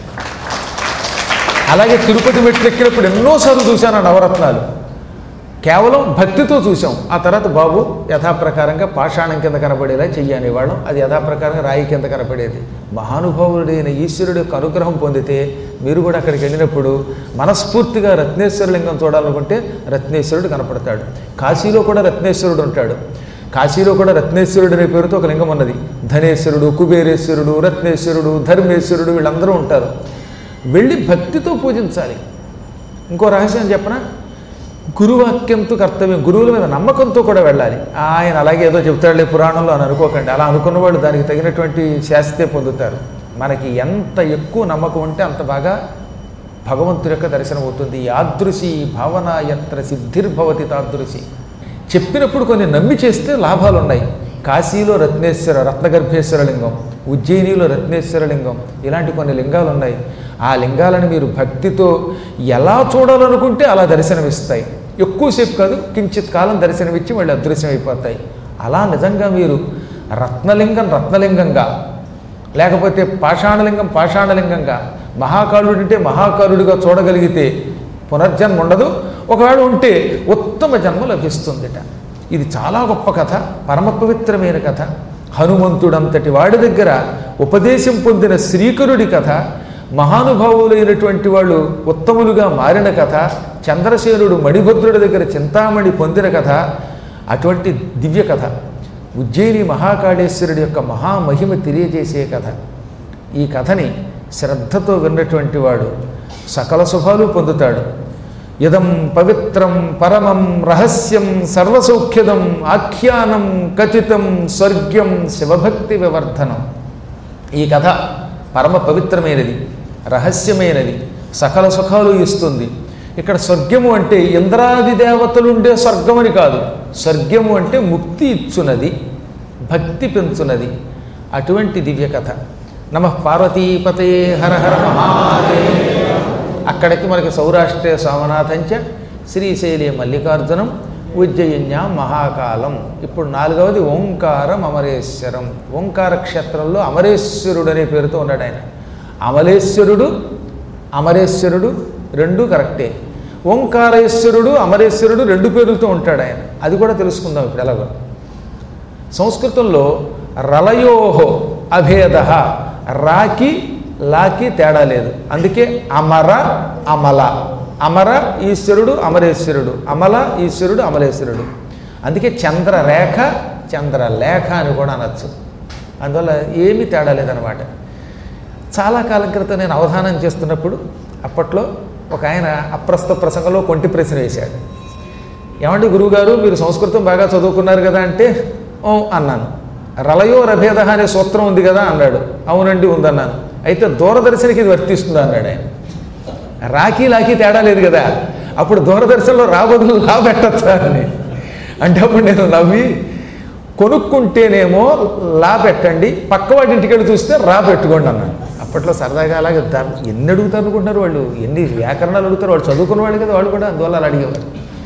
అలాగే తిరుపతి మెట్లు ఎక్కినప్పుడు ఎన్నోసార్లు చూశాను ఆ నవరత్నాలు కేవలం భక్తితో చూసాం ఆ తర్వాత బాబు యథాప్రకారంగా పాషాణం కింద కనపడేలా చెయ్యని వాళ్ళం అది యథాప్రకారంగా రాయి కింద కనపడేది మహానుభావుడైన ఈశ్వరుడు యొక్క అనుగ్రహం పొందితే మీరు కూడా అక్కడికి వెళ్ళినప్పుడు మనస్ఫూర్తిగా రత్నేశ్వరలింగం చూడాలనుకుంటే రత్నేశ్వరుడు కనపడతాడు కాశీలో కూడా రత్నేశ్వరుడు ఉంటాడు కాశీలో కూడా రత్నేశ్వరుడు అనే పేరుతో ఒక లింగం ఉన్నది ధనేశ్వరుడు కుబేరేశ్వరుడు రత్నేశ్వరుడు ధర్మేశ్వరుడు వీళ్ళందరూ ఉంటారు వెళ్ళి భక్తితో పూజించాలి ఇంకో రహస్యం చెప్పనా గురువాక్యంతో కర్తవ్యం గురువుల మీద నమ్మకంతో కూడా వెళ్ళాలి ఆయన అలాగే ఏదో చెప్తాడులే పురాణంలో అని అనుకోకండి అలా అనుకున్న వాళ్ళు దానికి తగినటువంటి శాస్త్రే పొందుతారు మనకి ఎంత ఎక్కువ నమ్మకం ఉంటే అంత బాగా భగవంతుడి యొక్క దర్శనం అవుతుంది యాదృశి భావన యత్ర సిద్ధిర్భవతి తాదృశి చెప్పినప్పుడు కొన్ని నమ్మి చేస్తే లాభాలు ఉన్నాయి కాశీలో రత్నేశ్వర రత్నగర్భేశ్వర లింగం ఉజ్జయినిలో రత్నేశ్వర లింగం ఇలాంటి కొన్ని లింగాలు ఉన్నాయి ఆ లింగాలను మీరు భక్తితో ఎలా చూడాలనుకుంటే అలా దర్శనమిస్తాయి ఎక్కువసేపు కాదు కించిత్ కాలం దర్శనమిచ్చి మళ్ళీ అదృశ్యం అయిపోతాయి అలా నిజంగా మీరు రత్నలింగం రత్నలింగంగా లేకపోతే పాషాణలింగం పాషాణలింగంగా మహాకాలుడు అంటే మహాకాలుడిగా చూడగలిగితే పునర్జన్మ ఉండదు ఒకవేళ ఉంటే ఉత్తమ జన్మ లభిస్తుందిట ఇది చాలా గొప్ప కథ పరమ పవిత్రమైన కథ హనుమంతుడంతటి వాడి దగ్గర ఉపదేశం పొందిన శ్రీకరుడి కథ మహానుభావులైనటువంటి వాళ్ళు ఉత్తములుగా మారిన కథ చంద్రసేనుడు మణిభద్రుడి దగ్గర చింతామణి పొందిన కథ అటువంటి దివ్య కథ ఉజ్జయిని మహాకాళేశ్వరుడి యొక్క మహామహిమ తెలియజేసే కథ ఈ కథని శ్రద్ధతో విన్నటువంటి వాడు సకల శుభాలు పొందుతాడు ఇదం పవిత్రం పరమం రహస్యం సర్వసౌఖ్యదం ఆఖ్యానం కథితం స్వర్గ్యం శివభక్తి వివర్ధనం ఈ కథ పరమ పవిత్రమైనది రహస్యమైనది సకల సుఖాలు ఇస్తుంది ఇక్కడ స్వర్గము అంటే ఇంద్రాది దేవతలు ఉండే స్వర్గం అని కాదు స్వర్గము అంటే ముక్తి ఇచ్చునది భక్తి పెంచునది అటువంటి దివ్య కథ నమ పార్వతీపతే హర హర మహాదేవ అక్కడికి మనకి సౌరాష్ట్రే సోమనాథంచ శ్రీశైలి మల్లికార్జునం ఉజ్జయిన్య మహాకాలం ఇప్పుడు నాలుగవది ఓంకారం అమరేశ్వరం ఓంకార క్షేత్రంలో అమరేశ్వరుడు అనే పేరుతో ఉన్నాడు ఆయన అమలేశ్వరుడు అమరేశ్వరుడు రెండు కరెక్టే ఓంకారేశ్వరుడు అమరేశ్వరుడు రెండు పేర్లతో ఉంటాడు ఆయన అది కూడా తెలుసుకుందాం ఇప్పుడు ఎలాగో సంస్కృతంలో రలయోహో అభేద రాకి లాకి తేడా లేదు అందుకే అమర అమల అమర ఈశ్వరుడు అమరేశ్వరుడు అమల ఈశ్వరుడు అమలేశ్వరుడు అందుకే చంద్రరేఖ చంద్రలేఖ అని కూడా అనొచ్చు అందువల్ల ఏమీ తేడా లేదనమాట చాలా కాలం క్రితం నేను అవధానం చేస్తున్నప్పుడు అప్పట్లో ఒక ఆయన అప్రస్తుత ప్రసంగంలో కొంటి ప్రశ్న వేశాడు ఏమండి గురువుగారు మీరు సంస్కృతం బాగా చదువుకున్నారు కదా అంటే ఓ అన్నాను రలయో రభేద అనే సూత్రం ఉంది కదా అన్నాడు అవునండి ఉందన్నాను అయితే దూరదర్శన్కి ఇది వర్తిస్తుంది అన్నాడు ఆయన రాఖీ లాఖీ తేడా లేదు కదా అప్పుడు దూరదర్శన్లో రాబదులు లా పెట్టచ్చా అని అంటే అప్పుడు నేను నవ్వి కొనుక్కుంటేనేమో లా పెట్టండి పక్కవాడి ఇంటికి వెళ్ళి చూస్తే రా పెట్టుకోండి అన్నాను అప్పట్లో సరదాగా అలాగే దాన్ని ఎన్ని అడుగుతారు అనుకుంటున్నారు వాళ్ళు ఎన్ని వ్యాకరణాలు అడుగుతారు వాళ్ళు చదువుకున్న వాళ్ళు కదా వాళ్ళు కూడా అందువల్ల అలా అడిగేవారు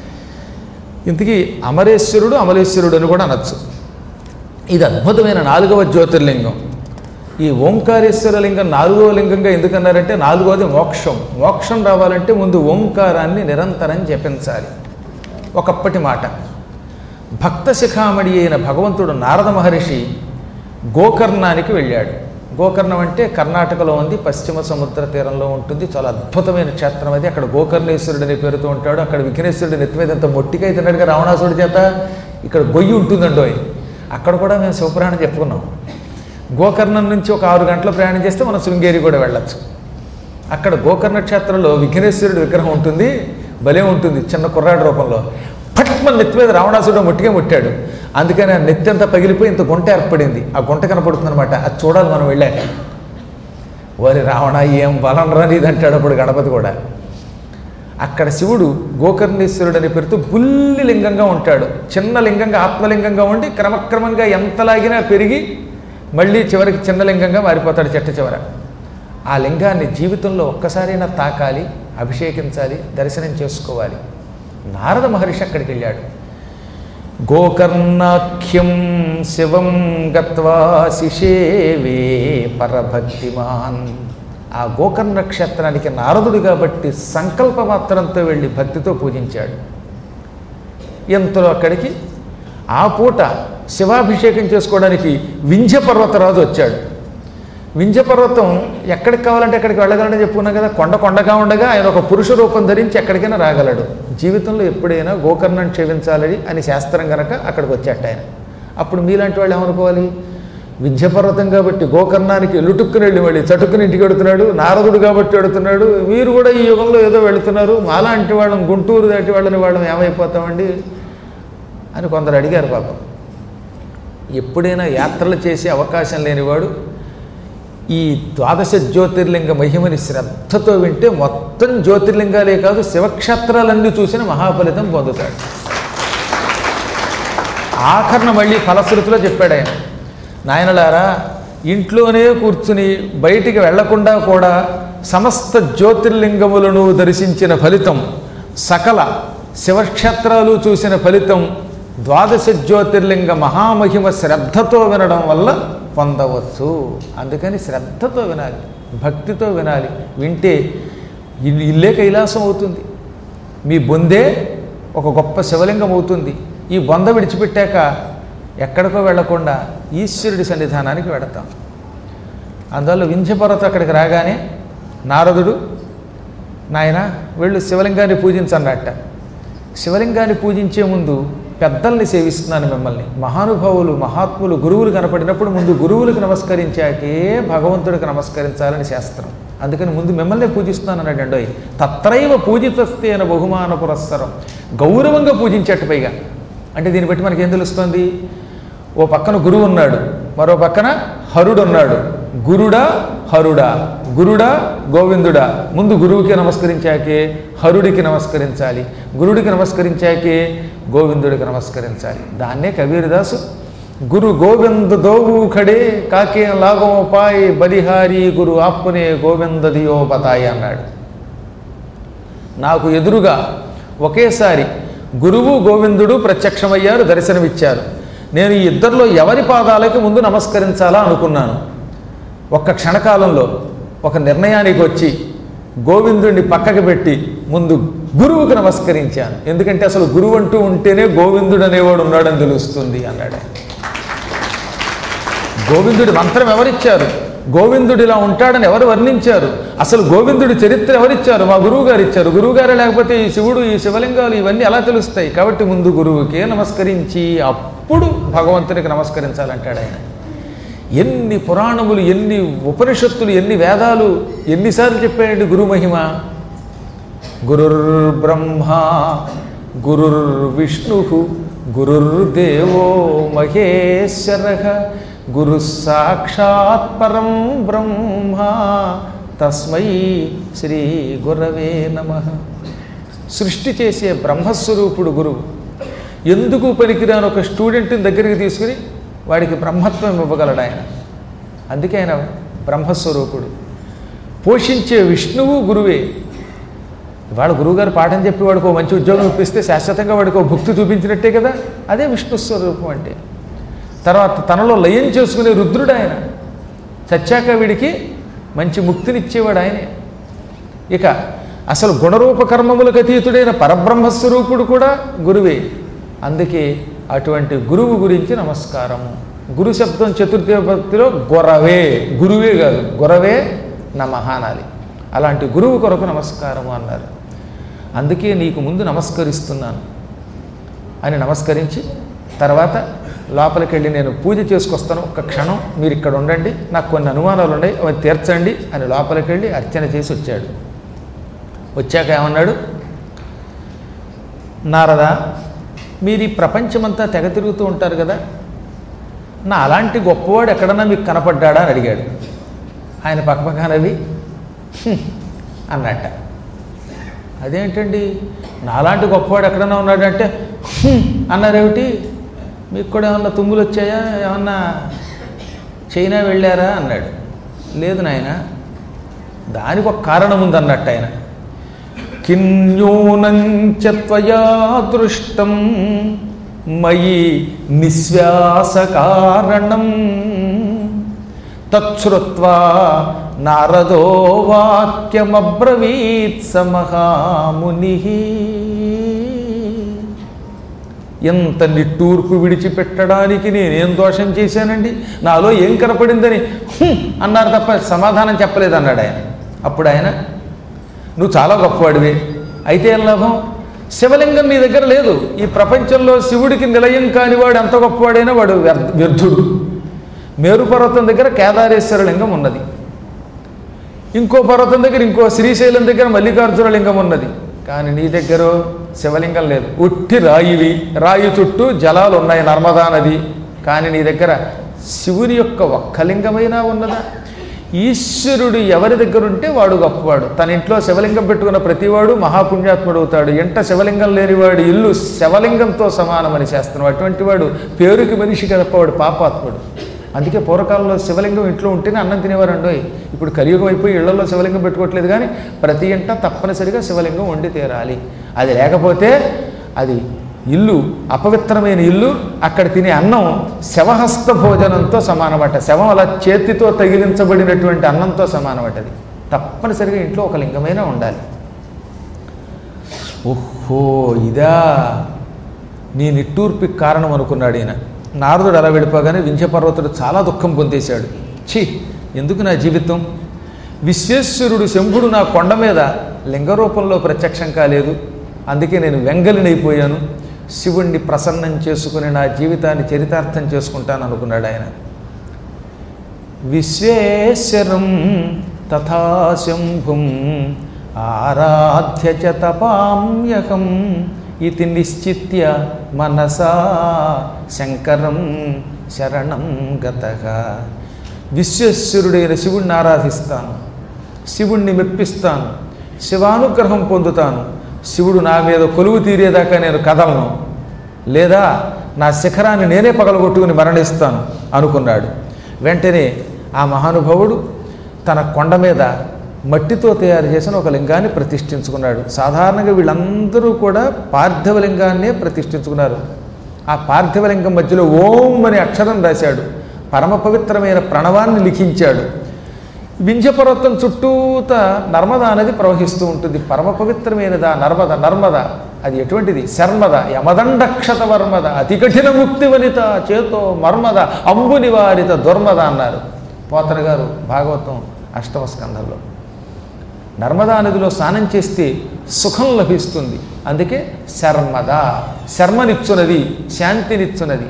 ఇంతకీ అమరేశ్వరుడు అమలేశ్వరుడు అని కూడా అనొచ్చు ఇది అద్భుతమైన నాలుగవ జ్యోతిర్లింగం ఈ ఓంకారేశ్వర లింగం నాలుగవ లింగంగా ఎందుకన్నారంటే నాలుగవది మోక్షం మోక్షం రావాలంటే ముందు ఓంకారాన్ని నిరంతరం జపించాలి ఒకప్పటి మాట భక్త శిఖామణి అయిన భగవంతుడు నారద మహర్షి గోకర్ణానికి వెళ్ళాడు గోకర్ణం అంటే కర్ణాటకలో ఉంది పశ్చిమ సముద్ర తీరంలో ఉంటుంది చాలా అద్భుతమైన క్షేత్రం అది అక్కడ గోకర్ణేశ్వరుడు అనే పేరుతో ఉంటాడు అక్కడ విఘ్నేశ్వరుడు నెత్తి మీద ఎంత మొట్టికై తిన్నాడుగా రావణాసుడి చేత ఇక్కడ గొయ్యి ఉంటుందండో అక్కడ కూడా మేము శివపురాణం చెప్పుకున్నాం గోకర్ణం నుంచి ఒక ఆరు గంటల ప్రయాణం చేస్తే మనం శృంగేరి కూడా వెళ్ళొచ్చు అక్కడ గోకర్ణ క్షేత్రంలో విఘ్నేశ్వరుడి విగ్రహం ఉంటుంది భలే ఉంటుంది చిన్న కుర్రాడి రూపంలో పట్మన్ నెత్తి మీద రావణాసుడు ముట్టిగా ముట్టాడు అందుకని ఆ నెత్తి అంతా పగిలిపోయి ఇంత గుంట ఏర్పడింది ఆ గుంట కనపడుతుంది అనమాట అది చూడాలి మనం వెళ్ళాక వారి రావణ ఏం బలం రానిది అంటాడు అప్పుడు గణపతి కూడా అక్కడ శివుడు గోకర్ణేశ్వరుడు అనే పేరుతో బుల్లి లింగంగా ఉంటాడు చిన్న లింగంగా ఆత్మలింగంగా ఉండి క్రమక్రమంగా ఎంత లాగినా పెరిగి మళ్ళీ చివరికి చిన్న లింగంగా మారిపోతాడు చెట్ట చివర ఆ లింగాన్ని జీవితంలో ఒక్కసారైనా తాకాలి అభిషేకించాలి దర్శనం చేసుకోవాలి నారద మహర్షి అక్కడికి వెళ్ళాడు గోకర్ణాఖ్యం శివం గత్వా శిషేవే పరభక్తిమాన్ ఆ గోకర్ణ క్షేత్రానికి నారదుడు కాబట్టి సంకల్ప మాత్రంతో వెళ్ళి భక్తితో పూజించాడు ఎంతలో అక్కడికి ఆ పూట శివాభిషేకం చేసుకోవడానికి వింధ్య పర్వతరాజు వచ్చాడు వింధ్య పర్వతం ఎక్కడికి కావాలంటే ఎక్కడికి వెళ్ళగలని చెప్పుకున్నాం కదా కొండ కొండగా ఉండగా ఆయన ఒక పురుష రూపం ధరించి ఎక్కడికైనా రాగలడు జీవితంలో ఎప్పుడైనా గోకర్ణం క్షేమించాలని అని శాస్త్రం గనక అక్కడికి వచ్చేట ఆయన అప్పుడు మీలాంటి వాళ్ళు ఏమనుకోవాలి వింధ్య పర్వతం కాబట్టి గోకర్ణానికి లుటుక్కుని వెళ్ళి మళ్ళీ చటుక్కుని ఇంటికి వెడుతున్నాడు నారదుడు కాబట్టి వెడుతున్నాడు మీరు కూడా ఈ యుగంలో ఏదో వెళుతున్నారు మాలాంటి వాళ్ళం గుంటూరు దాటి వాళ్ళని వాళ్ళం ఏమైపోతామండి అని కొందరు అడిగారు పాపం ఎప్పుడైనా యాత్రలు చేసే అవకాశం లేనివాడు ఈ ద్వాదశ జ్యోతిర్లింగ మహిమని శ్రద్ధతో వింటే మొత్తం జ్యోతిర్లింగాలే కాదు శివక్షేత్రాలన్నీ చూసిన మహాఫలితం పొందుతాడు ఆఖరణ మళ్ళీ ఫలశ్రుతిలో చెప్పాడు ఆయన నాయనలారా ఇంట్లోనే కూర్చుని బయటికి వెళ్లకుండా కూడా సమస్త జ్యోతిర్లింగములను దర్శించిన ఫలితం సకల శివక్షేత్రాలు చూసిన ఫలితం ద్వాదశ జ్యోతిర్లింగ మహామహిమ శ్రద్ధతో వినడం వల్ల పొందవచ్చు అందుకని శ్రద్ధతో వినాలి భక్తితో వినాలి వింటే ఇల్లు ఇల్లే కైలాసం అవుతుంది మీ బొందే ఒక గొప్ప శివలింగం అవుతుంది ఈ బొంద విడిచిపెట్టాక ఎక్కడికో వెళ్లకుండా ఈశ్వరుడి సన్నిధానానికి వెడతాం అందువల్ల వింధ్యపర్వత అక్కడికి రాగానే నారదుడు నాయన వెళ్ళు శివలింగాన్ని పూజించన్నట్ట శివలింగాన్ని పూజించే ముందు పెద్దల్ని సేవిస్తున్నాను మిమ్మల్ని మహానుభావులు మహాత్ములు గురువులు కనపడినప్పుడు ముందు గురువులకు నమస్కరించాకే భగవంతుడికి నమస్కరించాలని శాస్త్రం అందుకని ముందు మిమ్మల్ని పూజిస్తున్నాను అన్నాడు అండోయ్ తత్రైవ పూజితస్తేన బహుమాన పురస్సరం గౌరవంగా పూజించేట పైగా అంటే దీన్ని బట్టి మనకేం తెలుస్తుంది ఓ పక్కన గురువు ఉన్నాడు మరో పక్కన హరుడు ఉన్నాడు గురుడా హరుడా గురుడా గోవిందుడా ముందు గురువుకి నమస్కరించాకే హరుడికి నమస్కరించాలి గురుడికి నమస్కరించాకే గోవిందుడికి నమస్కరించాలి దాన్నే కబీరదాసు గురు గోవింద దోవు ఖడే కాకే లాగో పాయ్ బలిహారి గురు ఆప్పునే గోవింద దియో బతాయి అన్నాడు నాకు ఎదురుగా ఒకేసారి గురువు గోవిందుడు ప్రత్యక్షమయ్యారు దర్శనమిచ్చారు నేను ఈ ఇద్దరిలో ఎవరి పాదాలకి ముందు నమస్కరించాలా అనుకున్నాను ఒక్క క్షణకాలంలో ఒక నిర్ణయానికి వచ్చి గోవిందుడిని పక్కకి పెట్టి ముందు గురువుకి నమస్కరించాను ఎందుకంటే అసలు గురువు అంటూ ఉంటేనే గోవిందుడు అనేవాడు ఉన్నాడని తెలుస్తుంది అన్నాడు ఆయన. గోవిందుడి మంత్రం ఎవరిచ్చారు గోవిందుడు ఇలా ఉంటాడని ఎవరు వర్ణించారు అసలు గోవిందుడి చరిత్ర ఎవరిచ్చారు మా గురువు గారు ఇచ్చారు గురువు గారే లేకపోతే ఈ శివుడు ఈ శివలింగాలు ఇవన్నీ ఎలా తెలుస్తాయి కాబట్టి ముందు గురువుకే నమస్కరించి అప్పుడు భగవంతునికి నమస్కరించాలంటాడు ఆయన ఎన్ని పురాణములు ఎన్ని ఉపనిషత్తులు ఎన్ని వేదాలు ఎన్నిసార్లు చెప్పాయండి గురు మహిమ గురుర్బ్రహ్మ గురుర్విష్ణు గురుర్దేవో మహేశ్వర గురు సాక్షాత్ పరం బ్రహ్మ తస్మై శ్రీ గురవే నమ సృష్టి చేసే బ్రహ్మస్వరూపుడు గురువు ఎందుకు పనికిరాని ఒక స్టూడెంట్ని దగ్గరికి తీసుకుని వాడికి బ్రహ్మత్వం ఇవ్వగలడు ఆయన అందుకే ఆయన బ్రహ్మస్వరూపుడు పోషించే విష్ణువు గురువే ఇవాళ గురువుగారు పాఠం చెప్పి వాడికి ఓ మంచి ఉద్యోగం ఇప్పిస్తే శాశ్వతంగా వాడికి ఓ భక్తి చూపించినట్టే కదా అదే విష్ణు స్వరూపం అంటే తర్వాత తనలో లయం చేసుకునే రుద్రుడు ఆయన చచ్చాక వీడికి మంచి ముక్తినిచ్చేవాడు ఆయనే ఇక అసలు గుణరూప కర్మములకు అతీతుడైన పరబ్రహ్మస్వరూపుడు కూడా గురువే అందుకే అటువంటి గురువు గురించి నమస్కారము గురు శబ్దం చతుర్థి భక్తిలో గొరవే గురువే కాదు గొరవే నమః అనాలి అలాంటి గురువు కొరకు నమస్కారము అన్నారు అందుకే నీకు ముందు నమస్కరిస్తున్నాను అని నమస్కరించి తర్వాత లోపలికి వెళ్ళి నేను పూజ చేసుకొస్తాను ఒక క్షణం మీరు ఇక్కడ ఉండండి నాకు కొన్ని అనుమానాలు ఉన్నాయి అవి తీర్చండి అని లోపలికి వెళ్ళి అర్చన చేసి వచ్చాడు వచ్చాక ఏమన్నాడు నారద మీరు ఈ ప్రపంచమంతా తెగ తిరుగుతూ ఉంటారు కదా నా అలాంటి గొప్పవాడు ఎక్కడన్నా మీకు కనపడ్డాడా అని అడిగాడు ఆయన పక్కపక్కనవి "హ్మ్" అన్నట్ట అదేంటండి నాలాంటి గొప్పవాడు ఎక్కడన్నా ఉన్నాడంటే "హ్మ్" అన్నారేమిటి మీకు కూడా ఏమన్నా తుమ్ములు వచ్చాయా ఏమన్నా చైనా వెళ్ళారా అన్నాడు లేదు నాయన దానికి ఒక కారణం ఉందన్నట్టు ఆయన కిన్యూనంచ త్వయా దృష్టం మయి నిశ్వాస కారణం తచ్చుత్వా నారదో వాక్యమబ్రవీత్ స మహాముని ఎంత నిట్టూర్పు విడిచిపెట్టడానికి నేనేం దోషం చేశానండి నాలో ఏం కనపడిందని "హుం" అన్నారు తప్ప సమాధానం చెప్పలేదు అన్నాడు ఆయన అప్పుడు ఆయన నువ్వు చాలా గొప్పవాడివి అయితే ఏం లాభం శివలింగం నీ దగ్గర లేదు ఈ ప్రపంచంలో శివుడికి నిలయం కానివాడు ఎంత గొప్పవాడైనా వాడు వ్యర్థ- వ్యర్థుడు మేరు పర్వతం దగ్గర కేదారేశ్వర లింగం ఉన్నది ఇంకో పర్వతం దగ్గర ఇంకో శ్రీశైలం దగ్గర మల్లికార్జున లింగం ఉన్నది కానీ నీ దగ్గర శివలింగం లేదు ఉట్టి రాయివి రాయి చుట్టూ జలాలు ఉన్నాయి నర్మదా నది కానీ నీ దగ్గర శివుని యొక్క ఒక్క లింగమైనా ఉన్నదా ఈశ్వరుడు ఎవరి దగ్గర ఉంటే వాడు గొప్పవాడు తన ఇంట్లో శివలింగం పెట్టుకున్న ప్రతివాడు మహాపుణ్యాత్ముడు అవుతాడు ఎంట శివలింగం లేనివాడు ఇల్లు శివలింగంతో సమానమని చేస్తున్నాడు అటువంటి వాడు పేరుకి మనిషి కదప్పవాడు పాపాత్ముడు అందుకే పూర్వకాలంలో శివలింగం ఇంట్లో ఉంటేనే అన్నం తినేవారండోయ్ ఇప్పుడు కలియుగం అయిపోయి ఇళ్లలో శివలింగం పెట్టుకోవట్లేదు కానీ ప్రతి ఇంట తప్పనిసరిగా శివలింగం వండి తీరాలి అది లేకపోతే అది ఇల్లు అపవిత్రమైన ఇల్లు అక్కడ తినే అన్నం శవహస్త భోజనంతో సమానమట శవం అలా చేతితో తగిలించబడినటువంటి అన్నంతో సమానమట అది తప్పనిసరిగా ఇంట్లో ఒక లింగమైనా ఉండాలి ఓహో ఇదా నీ నిట్టూర్పికి కారణం అనుకున్నాడు ఈయన నారదుడు అలా వెళ్ళిపోగానే వింధ్యపర్వతుడు చాలా దుఃఖం పొందేశాడు ఛీ ఎందుకు నా జీవితం విశ్వేశ్వరుడు శంభుడు నా కొండ మీద లింగ రూపంలో ప్రత్యక్షం కాలేదు అందుకే నేను వెంగలినైపోయాను శివుణ్ణి ప్రసన్నం చేసుకుని నా జీవితాన్ని చరితార్థం చేసుకుంటాను అనుకున్నాడు ఆయన విశ్వేశ్వరం తథా శంభుం ఆరాధ్య చ తపామ్యహం ఇది నిశ్చిత్య మనసా శంకరం శరణం గత విశ్వేశ్వరుడైన శివుణ్ణి ఆరాధిస్తాను శివుణ్ణి మెప్పిస్తాను శివానుగ్రహం పొందుతాను శివుడు నా మీద కొలువు తీరేదాకా నేను కదలను లేదా నా శిఖరాన్ని నేనే పగలగొట్టుకుని మరణిస్తాను అనుకున్నాడు వెంటనే ఆ మహానుభావుడు తన కొండ మీద మట్టితో తయారు చేసిన ఒక లింగాన్ని ప్రతిష్ఠించుకున్నాడు సాధారణంగా వీళ్ళందరూ కూడా పార్థివ లింగాన్నే ప్రతిష్ఠించుకున్నారు ఆ పార్థివ లింగం మధ్యలో ఓం అనే అక్షరం రాశాడు పరమ పవిత్రమైన ప్రణవాన్ని లిఖించాడు వింధ్యపర్వతం చుట్టూత నర్మదా నది ప్రవహిస్తూ ఉంటుంది పరమ పవిత్రమైనదా నర్మద నర్మద అది ఎటువంటిది శర్మద యమదండక్షత వర్మద అతి కఠిన ముక్తి వనిత చేతో మర్మద అంబు నివారిత దుర్మద అన్నారు పోతన గారు భాగవతం అష్టమ స్కంధంలో నర్మదా నదిలో స్నానం చేస్తే సుఖం లభిస్తుంది అందుకే శర్మద శర్మనిచ్చునది శాంతినిచ్చునది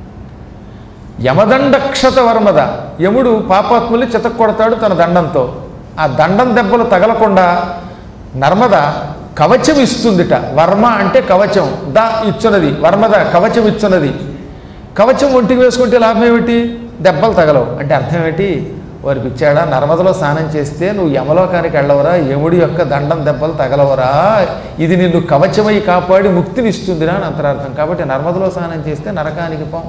యమదండక్షత వర్మద యముడు పాపాత్ముల్ని చితక్కొడతాడు తన దండంతో ఆ దండం దెబ్బలు తగలకుండా నర్మద కవచం ఇస్తుందిట వర్మ అంటే కవచం ద ఇచ్చున్నది వర్మద కవచం ఇచ్చున్నది కవచం ఒంటికి వేసుకుంటే లాభం ఏమిటి దెబ్బలు తగలవు అంటే అర్థం ఏమిటి వారి పిచ్చాడా నర్మదలో స్నానం చేస్తే నువ్వు యమలోకానికి వెళ్ళవరా యముడి యొక్క దండం దెబ్బలు తగలవరా ఇది నిన్ను కవచమై కాపాడి ముక్తినిస్తుందిరా అని అంతరార్థం కాబట్టి నర్మదలో స్నానం చేస్తే నరకానికి పోం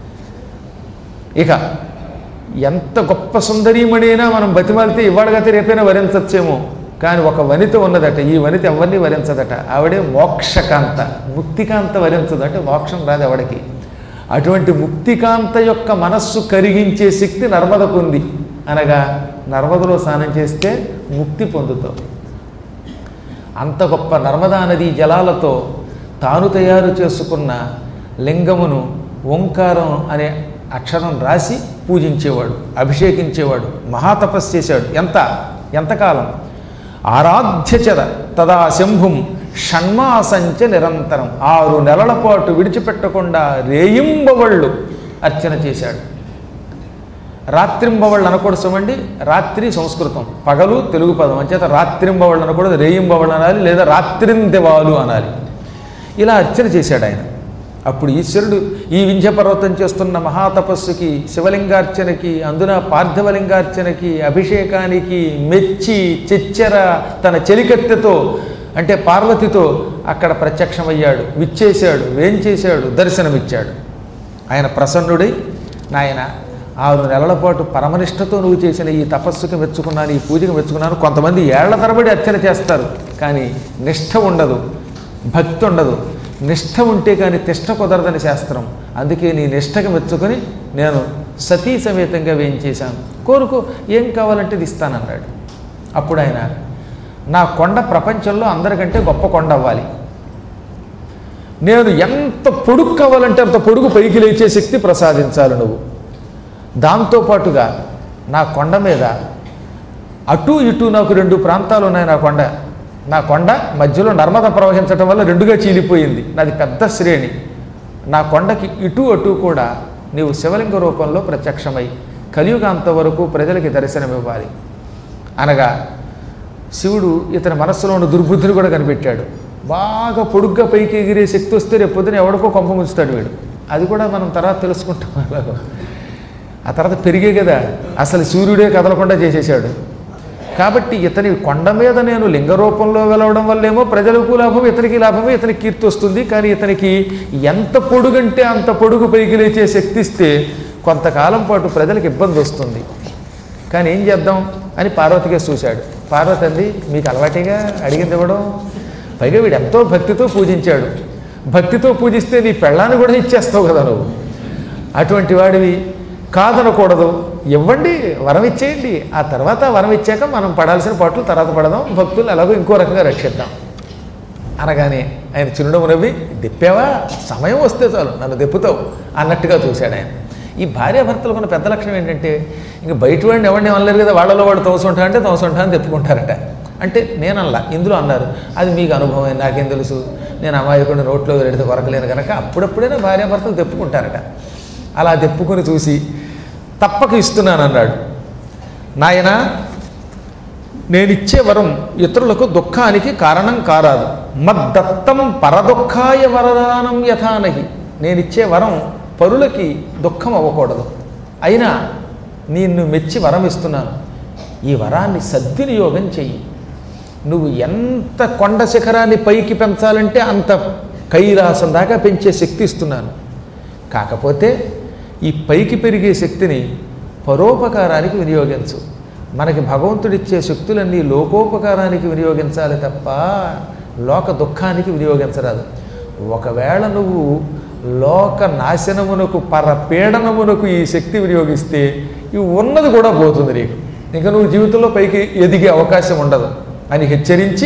ఇక ఎంత గొప్ప సుందరీమణి మనం బతిమాలితే ఇవాళగతే రేపైనా వరించచ్చేమో కానీ ఒక వనిత ఉన్నదట ఈ వనిత ఎవరిని వరించదట ఆవిడే మోక్షకాంత ముక్తికాంత వరించదు అంటే మోక్షం రాదు ఎవడికి అటువంటి ముక్తికాంత యొక్క మనస్సు కరిగించే శక్తి నర్మదకు ఉంది అనగా నర్మదలో స్నానం చేస్తే ముక్తి పొందుతాం అంత గొప్ప నర్మదా నదీ జలాలతో తాను తయారు చేసుకున్న లింగమును ఓంకారం అనే అక్షరం రాసి పూజించేవాడు అభిషేకించేవాడు మహాతపస్సు చేశాడు ఎంత ఎంతకాలం ఆరాధ్యచర తదా శంభుం షణ్మాసంచ నిరంతరం ఆరు నెలల పాటు విడిచిపెట్టకుండా రేయింబవళ్ళు అర్చన చేశాడు రాత్రింబవళ్ళు అనకూడదు చూడండి రాత్రి సంస్కృతం పగలు తెలుగు పదం అంచేత రాత్రింబవళ్ళు అనకూడదు రేయింబవళ్ళు అనాలి లేదా రాత్రిందివాలు అనాలి ఇలా అర్చన చేశాడు ఆయన అప్పుడు ఈశ్వరుడు ఈ వింధ్యపర్వతం చేస్తున్న మహాతపస్సుకి శివలింగార్చనకి అందున పార్థివలింగార్చనకి అభిషేకానికి మెచ్చి చెచ్చెర తన చెలికత్తెతో అంటే పార్వతితో అక్కడ ప్రత్యక్షమయ్యాడు విచ్చేశాడు వేంచేశాడు దర్శనమిచ్చాడు ఆయన ప్రసన్నుడై నాయన ఆరు నెలల పాటు పరమనిష్టతో నువ్వు చేసిన ఈ తపస్సుకి మెచ్చుకున్నాను ఈ పూజకి మెచ్చుకున్నాను కొంతమంది ఏళ్ల తరబడి అర్చన చేస్తారు కానీ నిష్ఠ ఉండదు భక్తి ఉండదు నిష్ఠ ఉంటే కానీ తిష్ట కుదరదని శాస్త్రం అందుకే నీ నిష్టకి మెచ్చుకొని నేను సతీ సమేతంగా వేయించేశాను కోరుకో ఏం కావాలంటే ఇది ఇస్తానన్నాడు అప్పుడు ఆయన నా కొండ ప్రపంచంలో అందరికంటే గొప్ప కొండ అవ్వాలి నేను ఎంత పొడుగు కావాలంటే అంత పొడుగు పైకి లేచే శక్తి ప్రసాదించాలి నువ్వు దాంతోపాటుగా నా కొండ మీద అటు ఇటు నాకు రెండు ప్రాంతాలు ఉన్నాయి నా కొండ నా కొండ మధ్యలో నర్మద ప్రవహించడం వల్ల రెండుగా చీలిపోయింది నాది పెద్ద శ్రేణి నా కొండకి ఇటు అటు కూడా నీవు శివలింగ రూపంలో ప్రత్యక్షమై కలియుగాంత వరకు ప్రజలకి దర్శనమివ్వాలి అనగా శివుడు ఇతని మనస్సులో ఉన్న దుర్బుద్ధిని కూడా కనిపెట్టాడు బాగా పొడుగ్గా పైకి ఎగిరే శక్తి వస్తే రేపు పొద్దున ఎవడికో కొంప ముంచుతాడు వీడు అది కూడా మనం తర్వాత తెలుసుకుంటాం అలాగో ఆ తర్వాత పెరిగే కదా అసలు సూర్యుడే కదలకుండా చేసేసాడు కాబట్టి ఇతని కొండ మీద నేను లింగ రూపంలో వెలవడం వల్లేమో ప్రజలకు లాభం ఇతనికి లాభమే ఇతనికి కీర్తి వస్తుంది కానీ ఇతనికి ఎంత పొడుగంటే అంత పొడుగు పైకి లేచే శక్తి ఇస్తే కొంతకాలం పాటు ప్రజలకు ఇబ్బంది వస్తుంది కానీ ఏం చేద్దాం అని పార్వతిగా చూశాడు పార్వతి అంది మీకు అలవాటిగా అడిగింది ఇవ్వడం పైగా వీడు ఎంతో భక్తితో పూజించాడు భక్తితో పూజిస్తే నీ పెళ్ళాన్ని కూడా ఇచ్చేస్తావు కదా నువ్వు అటువంటి వాడివి కాదనకూడదు ఇవ్వండి వరం ఇచ్చేయండి ఆ తర్వాత వరం ఇచ్చాక మనం పడాల్సిన పాటలు తర్వాత పడదాం భక్తులు ఎలాగో ఇంకో రకంగా రక్షిద్దాం అనగానే ఆయన చిరునవ్వు నవ్వి దిప్పావా సమయం వస్తే చాలు నన్ను దెప్పుతావు అన్నట్టుగా చూశాడు ఆయన ఈ భార్యాభర్తలకు ఉన్న పెద్ద లక్షణం ఏంటంటే ఇంక బయట వాడిని ఎవరిని అనలేరు కదా వాళ్ళలో వాడు తోసుంటా అంటే తోసుంటా అని తెప్పుకుంటారట అంటే నేనల్లా ఇందులో అన్నారు అది మీకు అనుభవం నాకేం తెలుసు నేను అమాయకుండా నోట్లో వెళితే కొరకలేను కనుక అప్పుడప్పుడైనా భార్యాభర్తలు తెప్పుకుంటారట అలా తెప్పుకొని చూసి తప్పక ఇస్తున్నాను అన్నాడు నాయనా నేనిచ్చే వరం ఇతరులకు దుఃఖానికి కారణం కారాదు మద్దత్తం పరదుఃఖాయ వరదానం యథానహి నేనిచ్చే వరం పరులకి దుఃఖం అవ్వకూడదు అయినా నిన్ను మెచ్చి వరం ఇస్తున్నాను ఈ వరాన్ని సద్వినియోగం చెయ్యి నువ్వు ఎంత కొండ శిఖరాన్ని పైకి పెంచాలంటే అంత కైలాసం దాకా పెంచే శక్తి ఇస్తున్నాను కాకపోతే ఈ పైకి పెరిగే శక్తిని పరోపకారానికి వినియోగించు మనకి భగవంతుడిచ్చే శక్తులన్నీ లోకోపకారానికి వినియోగించాలి తప్ప లోక దుఃఖానికి వినియోగించరాదు ఒకవేళ నువ్వు లోక నాశనమునకు పరపీడనమునకు ఈ శక్తి వినియోగిస్తే ఈ ఉన్నది కూడా పోతుంది నీకు ఇంకా నువ్వు జీవితంలో పైకి ఎదిగే అవకాశం ఉండదు అని హెచ్చరించి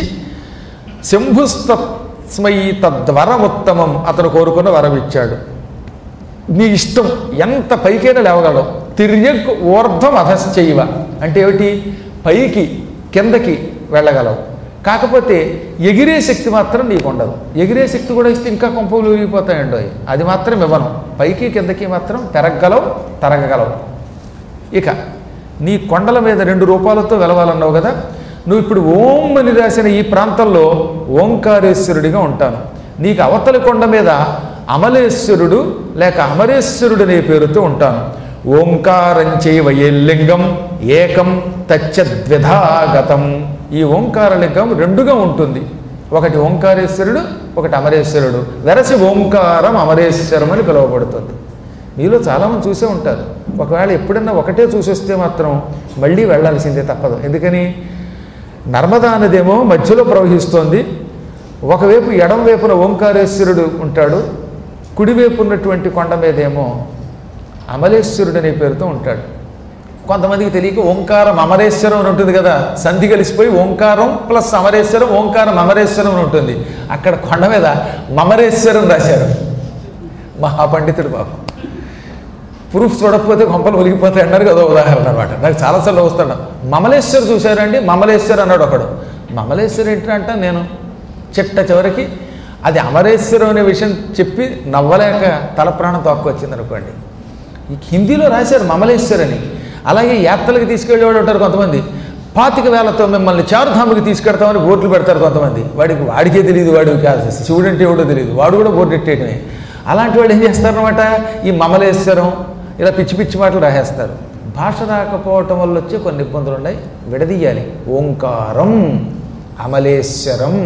శంభుస్తస్మై తద్వరముత్తమం అతను కోరుకున్న వరం ఇచ్చాడు నీ ఇష్టం ఎంత పైకైనా లేవగలవు తిర్యక్ ఊర్ధ్వం అధశ్చైవ అంటే ఏమిటి పైకి కిందకి వెళ్ళగలవు కాకపోతే ఎగిరే శక్తి మాత్రం నీకు ఉండదు ఎగిరే శక్తి కూడా ఇస్తే ఇంకా కొంపలు ఊరిగిపోతాయండి అవి. అది మాత్రం ఇవ్వను పైకి కిందకి మాత్రం పెరగగలవు తరగగలవు ఇక నీ కొండల మీద రెండు రూపాలతో వెలవాలన్నావు కదా నువ్వు ఇప్పుడు ఓం అని రాసిన ఈ ప్రాంతంలో ఓంకారేశ్వరుడిగా ఉంటాను నీకు అవతలి కొండ మీద అమలేశ్వరుడు లేక అమరేశ్వరుడు అనే పేరుతో ఉంటాను ఓంకారం లింగం ఏకం తచ్చద్విధాగతం ఈ ఓంకార లింగం రెండుగా ఉంటుంది ఒకటి ఓంకారేశ్వరుడు ఒకటి అమరేశ్వరుడు వెరసి ఓంకారం అమరేశ్వరం అని పిలువబడుతుంది మీలో చాలామంది చూసే ఉంటారు ఒకవేళ ఎప్పుడన్నా ఒకటే చూసొస్తే మాత్రం మళ్ళీ వెళ్ళాల్సిందే తప్పదు ఎందుకని నర్మదా నదేమో మధ్యలో ప్రవహిస్తోంది ఒకవైపు ఎడం వైపున ఓంకారేశ్వరుడు ఉంటాడు కుడివైపు ఉన్నటువంటి కొండ మీదేమో అమలేశ్వరుడు అనే పేరుతో ఉంటాడు కొంతమందికి తెలియక ఓంకారం అమరేశ్వరం అని ఉంటుంది కదా సంధి కలిసిపోయి ఓంకారం ప్లస్ అమరేశ్వరం ఓంకారం అమరేశ్వరం అని ఉంటుంది అక్కడ కొండ మీద మమరేశ్వరం రాశారు మహాపండితుడు బాబు ప్రూఫ్ చూడకపోతే కొంపలు ఒలిగిపోతాయి అన్నారు కదా ఉదాహరణ అనమాట నాకు చాలాసార్లు వస్తాడు మమలేశ్వర్ చూశారండి మమలేశ్వర్ అన్నాడు ఒకడు మమలేశ్వర్ ఏంటంట నేను చిట్ట చివరికి అది అమరేశ్వరం అనే విషయం చెప్పి నవ్వలేక తల ప్రాణం తోక్కొచ్చింది అనుకోండి ఈ హిందీలో రాశారు మమలేశ్వర్ అని అలాగే యాత్రలకు తీసుకెళ్ళేవాడు ఉంటారు కొంతమంది పాతిక వేలతో మిమ్మల్ని చారుధాముకి తీసుకెడతామని బోర్డులు పెడతారు కొంతమంది వాడికి వాడికే తెలియదు వాడికి కాదు శివుడు అంటే ఎవడో తెలియదు వాడు కూడా బోర్డు ఎట్టేయటమే అలాంటి వాళ్ళు ఏం చేస్తారనమాట ఈ మమలేశ్వరం ఇలా పిచ్చి పిచ్చి మాటలు రాసేస్తారు భాష రాకపోవటం వల్ల వచ్చే కొన్ని ఇబ్బందులు ఉన్నాయి విడదీయాలి ఓంకారం అమలేశ్వరం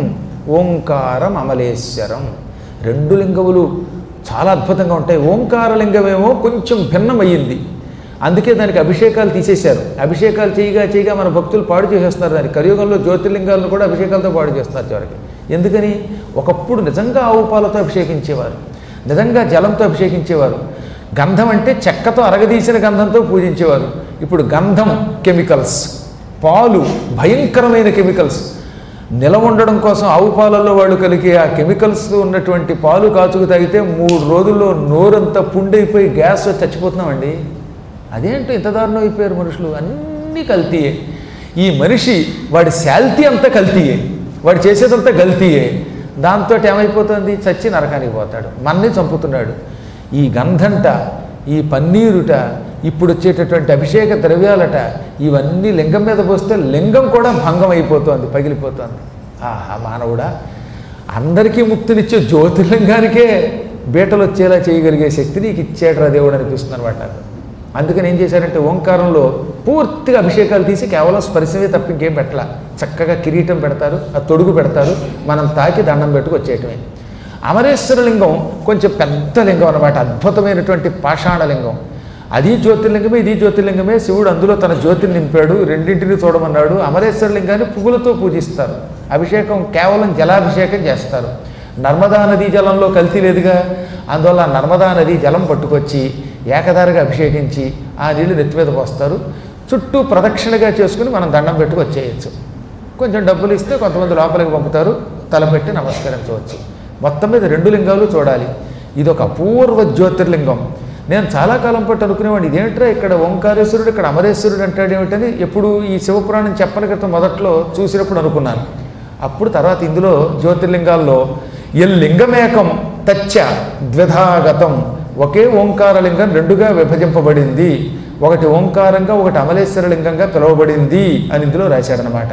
ఓంకారం అమలేశ్వరం రెండు లింగములు చాలా అద్భుతంగా ఉంటాయి ఓంకార లింగమేమో కొంచెం భిన్నమయ్యింది అందుకే దానికి అభిషేకాలు తీసేశారు అభిషేకాలు చేయగా చేయగా మన భక్తులు పాడు చేసేస్తున్నారు దానికి కలియుగంలో జ్యోతిర్లింగాలను కూడా అభిషేకాలతో పాడు చేస్తారు చివరికి ఎందుకని ఒకప్పుడు నిజంగా ఆవు పాలతో అభిషేకించేవారు నిజంగా జలంతో అభిషేకించేవారు గంధం అంటే చెక్కతో అరగదీసిన గంధంతో పూజించేవారు ఇప్పుడు గంధం కెమికల్స్ పాలు భయంకరమైన కెమికల్స్ నిలవ ఉండడం కోసం ఆవు పాలల్లో వాళ్ళు కలిగే ఆ కెమికల్స్ ఉన్నటువంటి పాలు కాచుకు తాగితే మూడు రోజుల్లో నోరంతా పుండైపోయి గ్యాస్ వచ్చి చచ్చిపోతున్నామండి అదేంటో ఇంత దారుణం అయిపోయారు మనుషులు అన్నీ కల్తీయే ఈ మనిషి వాడి శాల్తీ అంతా కల్తీయే వాడు చేసేదంతా గల్తీయే దాంతో ఏమైపోతుంది చచ్చి నరకానికి పోతాడు మన్ని చంపుతున్నాడు ఈ గంధంట ఈ పన్నీరుట ఇప్పుడు వచ్చేటటువంటి అభిషేక ద్రవ్యాలట ఇవన్నీ లింగం మీద పోస్తే లింగం కూడా భంగం అయిపోతుంది పగిలిపోతుంది ఆహా మానవుడా అందరికీ ముక్తినిచ్చే జ్యోతిర్లింగానికే బీటలు వచ్చేలా చేయగలిగే శక్తి నీకు ఇచ్చేటరా దేవుడు అనిపిస్తుంది అనమాట నాకు అందుకని ఏం చేశారంటే ఓంకారంలో పూర్తిగా అభిషేకాలు తీసి కేవలం స్పర్శమే తప్ప ఇంకేం పెట్టాల చక్కగా కిరీటం పెడతారు ఆ తొడుగు పెడతారు మనం తాకి దండం పెట్టుకు వచ్చేయటమే అమరేశ్వర లింగం కొంచెం పెద్ద లింగం అనమాట అద్భుతమైనటువంటి పాషాణ లింగం అది జ్యోతిర్లింగమే ఇది జ్యోతిర్లింగమే శివుడు అందులో తన జ్యోతిని నింపాడు రెండింటిని చూడమన్నాడు అమరేశ్వర లింగాన్ని పువ్వులతో పూజిస్తారు అభిషేకం కేవలం జలాభిషేకం చేస్తారు నర్మదా నదీ జలంలో కల్తీ లేదుగా అందువల్ల ఆ నర్మదా నదీ జలం పట్టుకొచ్చి ఏకదారిగా అభిషేకించి ఆ నీళ్లు నెత్తి మీద పోస్తారు చుట్టూ ప్రదక్షిణగా చేసుకుని మనం దండం పెట్టుకు వచ్చేయచ్చు కొంచెం డబ్బులు ఇస్తే కొంతమంది లోపలికి పంపుతారు తలపెట్టి నమస్కరించవచ్చు మొత్తం మీద రెండు లింగాలు చూడాలి ఇది ఒక అపూర్వ జ్యోతిర్లింగం నేను చాలా కాలం పాటు అనుకునేవాడిని ఇదేంట్రా ఇక్కడ ఓంకారేశ్వరుడు ఇక్కడ అమరేశ్వరుడు అంటాడు ఏమిటని ఎప్పుడు ఈ శివపురాణం చెప్పని క్రితం మొదట్లో చూసినప్పుడు అనుకున్నాను అప్పుడు తర్వాత ఇందులో జ్యోతిర్లింగాల్లో ఎల్లింగమేకం తచ్చ ద్విధాగతం ఒకే ఓంకారలింగం రెండుగా విభజింపబడింది ఒకటి ఓంకారంగా ఒకటి అమలేశ్వర లింగంగా పిలువబడింది అని ఇందులో రాశారనమాట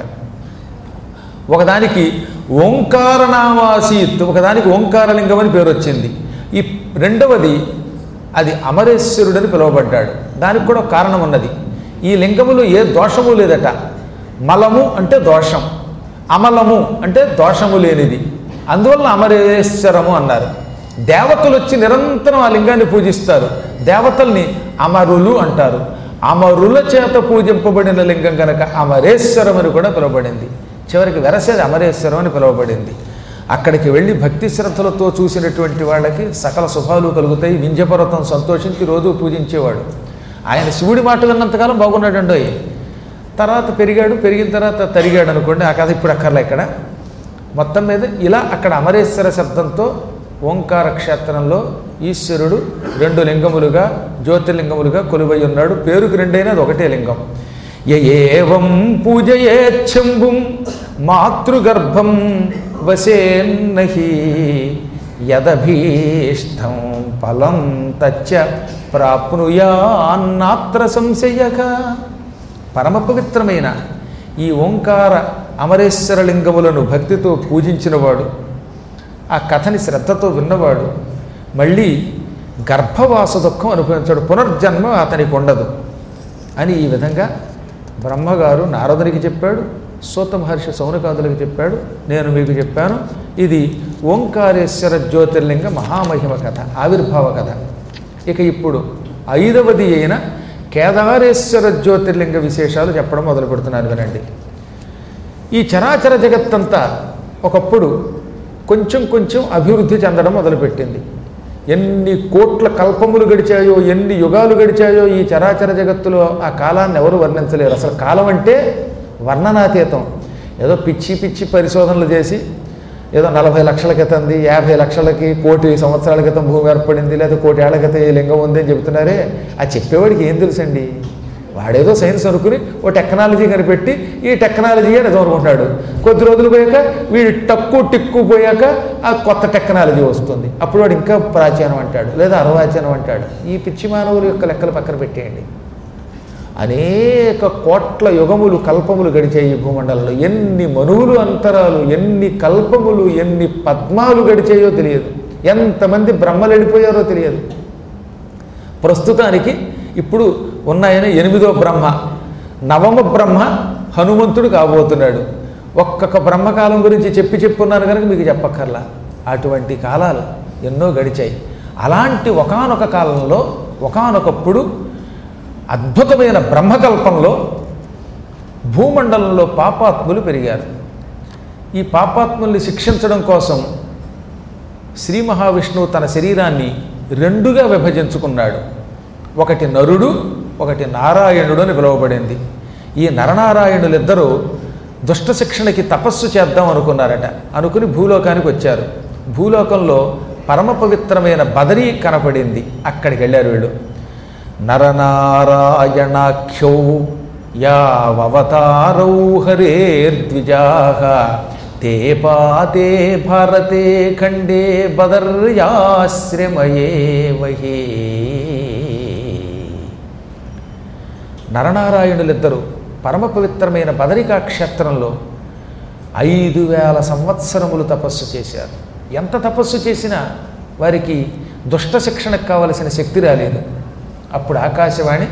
ఒకదానికి ఓంకారనామాసీత్ ఒకదానికి ఓంకారలింగం అని పేరు వచ్చింది ఈ రెండవది అది అమరేశ్వరుడని పిలువబడ్డాడు దానికి కూడా ఒక కారణం ఉన్నది ఈ లింగములో ఏ దోషము లేదట మలము అంటే దోషం అమలము అంటే దోషము లేనిది అందువల్ల అమరేశ్వరము అన్నారు దేవతలు వచ్చి నిరంతరం ఆ లింగాన్ని పూజిస్తారు దేవతల్ని అమరులు అంటారు అమరుల చేత పూజింపబడిన లింగం కనుక అమరేశ్వరం అని కూడా పిలువబడింది చివరికి వెరసేది అమరేశ్వరం అని పిలువబడింది అక్కడికి వెళ్ళి భక్తి శ్రద్ధలతో చూసినటువంటి వాళ్ళకి సకల శుభాలు కలుగుతాయి వింధ్యపర్వతం సంతోషించి రోజు పూజించేవాడు ఆయన శివుడి మాట విన్నంతకాలం బాగున్నాడండో తర్వాత పెరిగాడు పెరిగిన తర్వాత తరిగాడు అనుకోండి ఆ కథ ఇప్పుడు అక్కర్లే ఇక్కడ మొత్తం మీద ఇలా అక్కడ అమరేశ్వర శబ్దంతో ఓంకార క్షేత్రంలో ఈశ్వరుడు రెండు లింగములుగా జ్యోతిర్లింగములుగా కొలువై ఉన్నాడు పేరుకు రెండైనా అది ఒకటే లింగం ఏవం పూజయేచ్ఛంబుం మాతృగర్భం వసేన్నహి యదభీష్టం ఫలం తచ్చ ప్రాప్నుయాన్నాత్ర సంశయక పరమ పవిత్రమైన ఈ ఓంకార అమరేశ్వర లింగములను భక్తితో పూజించినవాడు ఆ కథని శ్రద్ధతో విన్నవాడు మళ్ళీ గర్భవాస దుఃఖం అనుభవించాడు పునర్జన్మ అతనికి ఉండదు అని ఈ విధంగా బ్రహ్మగారు నారదునికి చెప్పాడు సూత మహర్షి సౌనకాదులకు చెప్పాడు నేను మీకు చెప్పాను ఇది ఓంకారేశ్వర జ్యోతిర్లింగ మహామహిమ కథ ఆవిర్భావ కథ ఇక ఇప్పుడు ఐదవది అయిన కేదారేశ్వర జ్యోతిర్లింగ విశేషాలు చెప్పడం మొదలు పెడుతున్నాను వినండి ఈ చరాచర జగత్తంతా ఒకప్పుడు కొంచెం కొంచెం అభివృద్ధి చెందడం మొదలుపెట్టింది ఎన్ని కోట్ల కల్పములు గడిచాయో ఎన్ని యుగాలు గడిచాయో ఈ చరాచర జగత్తులో ఆ కాలాన్ని ఎవరు వర్ణించలేరు అసలు కాలం అంటే వర్ణనాతీతం ఏదో పిచ్చి పిచ్చి పరిశోధనలు చేసి ఏదో నలభై లక్షల క్రితంది యాభై లక్షలకి కోటి సంవత్సరాల క్రితం భూమి ఏర్పడింది లేదా కోటి ఏళ్ల క్రితం ఈ లింగం ఉంది అని చెప్తున్నారే ఆ చెప్పేవాడికి ఏం తెలుసండి వాడేదో సైన్స్ అనుకుని ఓ టెక్నాలజీ కనిపెట్టి ఈ టెక్నాలజీ అని నిజం అనుకుంటాడు కొద్ది రోజులు పోయాక వీడు టక్కు టిక్కు పోయాక ఆ కొత్త టెక్నాలజీ వస్తుంది అప్పుడు వాడు ఇంకా ప్రాచీనం అంటాడు లేదా అర్వాచీనం అంటాడు ఈ పిచ్చి మానవుల యొక్క లెక్కలు పక్కన పెట్టేయండి అనేక కోట్ల యుగములు కల్పములు గడిచాయి ఈ భూమండలంలో ఎన్ని మనువులు అంతరాలు ఎన్ని కల్పములు ఎన్ని పద్మాలు గడిచాయో తెలియదు ఎంతమంది బ్రహ్మలు వెళ్ళిపోయారో తెలియదు ప్రస్తుతానికి ఇప్పుడు ఉన్నాయని ఎనిమిదో బ్రహ్మ నవమ బ్రహ్మ హనుమంతుడు కాబోతున్నాడు ఒక్కొక్క బ్రహ్మకాలం గురించి చెప్పి చెప్పున్నాను కనుక మీకు చెప్పక్కర్లా అటువంటి కాలాలు ఎన్నో గడిచాయి అలాంటి ఒకానొక కాలంలో ఒకానొకప్పుడు అద్భుతమైన బ్రహ్మకల్పంలో భూమండలంలో పాపాత్ములు పెరిగారు ఈ పాపాత్ముల్ని శిక్షించడం కోసం శ్రీ మహావిష్ణువు తన శరీరాన్ని రెండుగా విభజించుకున్నాడు ఒకటి నరుడు ఒకటి నారాయణుడు అని పిలువబడింది ఈ నరనారాయణులిద్దరూ దుష్ట శిక్షణకి తపస్సు చేద్దాం అనుకున్నారట అనుకుని భూలోకానికి వచ్చారు భూలోకంలో పరమ పవిత్రమైన బదరీ కనపడింది అక్కడికి వెళ్ళారు వీళ్ళు నరనారాయణాఖ్యౌ యావతారౌ హరేర్ద్విజాహ తే పాతే భారతే ఖండే బదర్యాశ్రమయే వహే నరనారాయణులిద్దరూ పరమ పవిత్రమైన బదరికా క్షేత్రంలో ఐదు వేల సంవత్సరములు తపస్సు చేశారు ఎంత తపస్సు చేసినా వారికి దుష్ట శిక్షణకు కావలసిన శక్తి రాలేదు అప్పుడు ఆకాశవాణి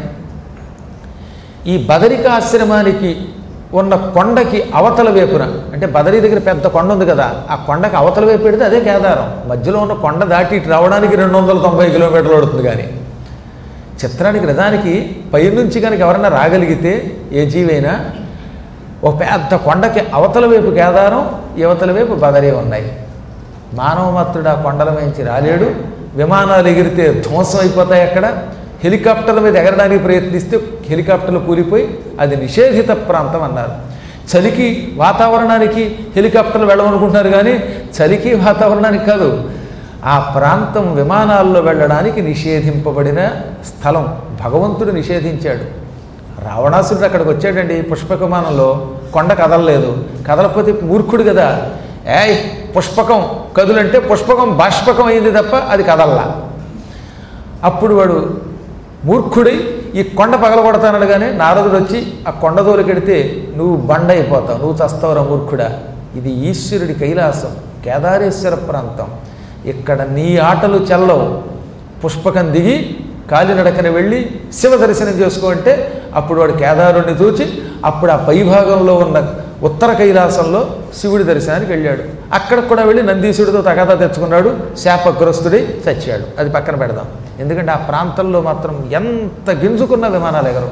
ఈ బదరికాశ్రమానికి ఉన్న కొండకి అవతల వైపున అంటే బదరి దగ్గర పెద్ద కొండ ఉంది కదా ఆ కొండకి అవతల వైపు పెడితే అదే కేదారం మధ్యలో ఉన్న కొండ దాటి ఇటు రావడానికి రెండు వందల తొంభై కిలోమీటర్లు పడుతుంది కానీ చిత్రానికి నిజానికి పైనుంచి కనుక ఎవరన్నా రాగలిగితే ఏ జీవైనా ఒక పెద్ద కొండకి అవతల వైపు కేదారం యువతల వైపు బదరీ ఉన్నాయి మానవ మాత్రుడు ఆ కొండల మించి రాలేడు విమానాలు ఎగిరితే ధ్వంసం అయిపోతాయి అక్కడ హెలికాప్టర్ల మీద ఎగరడానికి ప్రయత్నిస్తే హెలికాప్టర్లు కూలిపోయి అది నిషేధిత ప్రాంతం అన్నారు చలికి వాతావరణానికి హెలికాప్టర్లు వెళ్ళమనుకుంటున్నారు కానీ చలికి వాతావరణానికి కాదు ఆ ప్రాంతం విమానాల్లో వెళ్ళడానికి నిషేధింపబడిన స్థలం భగవంతుడు నిషేధించాడు రావణాసురుడు అక్కడికి వచ్చాడండి పుష్పక విమానంలో కొండ కదలలేదు కదలకపోతే మూర్ఖుడు కదా ఏయ్ పుష్పకం కదులంటే పుష్పకం బాష్పకం అయింది తప్ప అది కదల్లా అప్పుడు వాడు మూర్ఖుడై ఈ కొండ పగలగొడతానడు కానీ నారదుడు వచ్చి ఆ కొండ దోలికెడితే నువ్వు బండ అయిపోతావు నువ్వు చస్తావురా మూర్ఖుడా ఇది ఈశ్వరుడి కైలాసం కేదారేశ్వర ప్రాంతం ఇక్కడ నీ ఆటలు చెల్లవు పుష్పకం దిగి కాలినడకన వెళ్ళి శివ దర్శనం చేసుకోంటే అప్పుడు వాడు కేదారుణ్ణి చూచి అప్పుడు ఆ పైభాగంలో ఉన్న ఉత్తర కైలాసంలో శివుడి దర్శనానికి వెళ్ళాడు అక్కడ కూడా వెళ్ళి నందీశుడితో తగాదా తెచ్చుకున్నాడు శాపగ్రస్తుడై చచ్చాడు అది పక్కన పెడదాం ఎందుకంటే ఆ ప్రాంతంలో మాత్రం ఎంత గింజుకున్న విమానాలు ఎగరు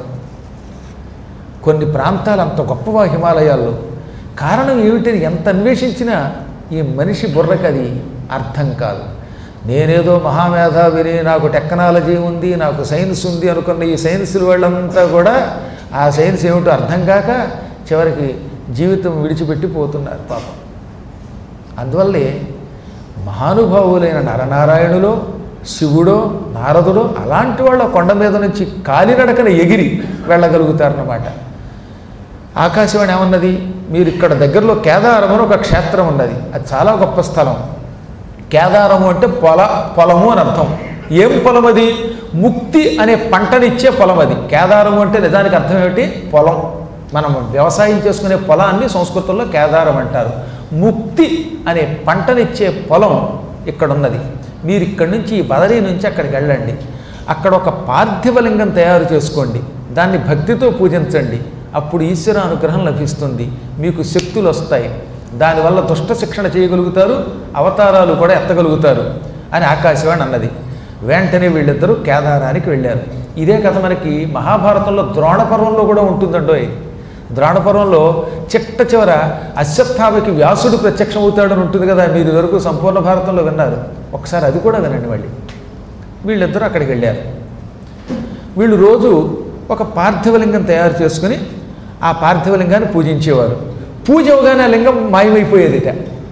కొన్ని ప్రాంతాలు అంత గొప్పవా హిమాలయాల్లో కారణం ఏమిటని ఎంత అన్వేషించినా ఈ మనిషి బుర్రకి అది అర్థం కాదు నేనేదో మహామేధావిని నాకు టెక్నాలజీ ఉంది నాకు సైన్స్ ఉంది అనుకున్న ఈ సైన్సుల వాళ్ళంతా కూడా ఆ సైన్స్ ఏమిటో అర్థం కాక చివరికి జీవితం విడిచిపెట్టి పోతున్నారు పాపం అందువల్లే మహానుభావులైన నరనారాయణులో శివుడో నారదుడో అలాంటి వాళ్ళ కొండ మీద నుంచి కాలినడకన ఎగిరి వెళ్ళగలుగుతారన్నమాట ఆకాశవాణి ఏమన్నది మీరు ఇక్కడ దగ్గరలో కేదారం అని ఒక క్షేత్రం ఉన్నది అది చాలా గొప్ప స్థలం కేదారము అంటే పొల పొలము అని అర్థం ఏం పొలం అది ముక్తి అనే పంటనిచ్చే పొలం అది కేదారము అంటే నిజానికి అర్థం ఏమిటి పొలం మనం వ్యవసాయం చేసుకునే పొలాన్ని సంస్కృతంలో కేదారం అంటారు ముక్తి అనే పంటనిచ్చే పొలం ఇక్కడ ఉన్నది మీరు ఇక్కడి నుంచి ఈ బదరీ నుంచి అక్కడికి వెళ్ళండి అక్కడ ఒక పార్థివలింగం తయారు చేసుకోండి దాన్ని భక్తితో పూజించండి అప్పుడు ఈశ్వర అనుగ్రహం లభిస్తుంది మీకు శక్తులు వస్తాయి దానివల్ల దుష్ట శిక్షణ చేయగలుగుతారు అవతారాలు కూడా ఎత్తగలుగుతారు అని ఆకాశవాణి అన్నది వెంటనే వీళ్ళిద్దరూ కేదారానికి వెళ్ళారు ఇదే కథ మనకి మహాభారతంలో ద్రోణపర్వంలో కూడా ఉంటుందండోయ్ ద్రోణపర్వంలో చిట్ట చివర అశ్వత్థామకి వ్యాసుడు ప్రత్యక్షం అవుతాడని ఉంటుంది కదా మీరు వరకు సంపూర్ణ భారతంలో విన్నారు ఒకసారి అది కూడా వినండి మళ్ళీ వీళ్ళిద్దరూ అక్కడికి వెళ్ళారు వీళ్ళు రోజు ఒక పార్థివలింగం తయారు చేసుకుని ఆ పార్థివలింగాన్ని పూజించేవారు పూజ అవగానే ఆ లింగం మాయమైపోయేదిట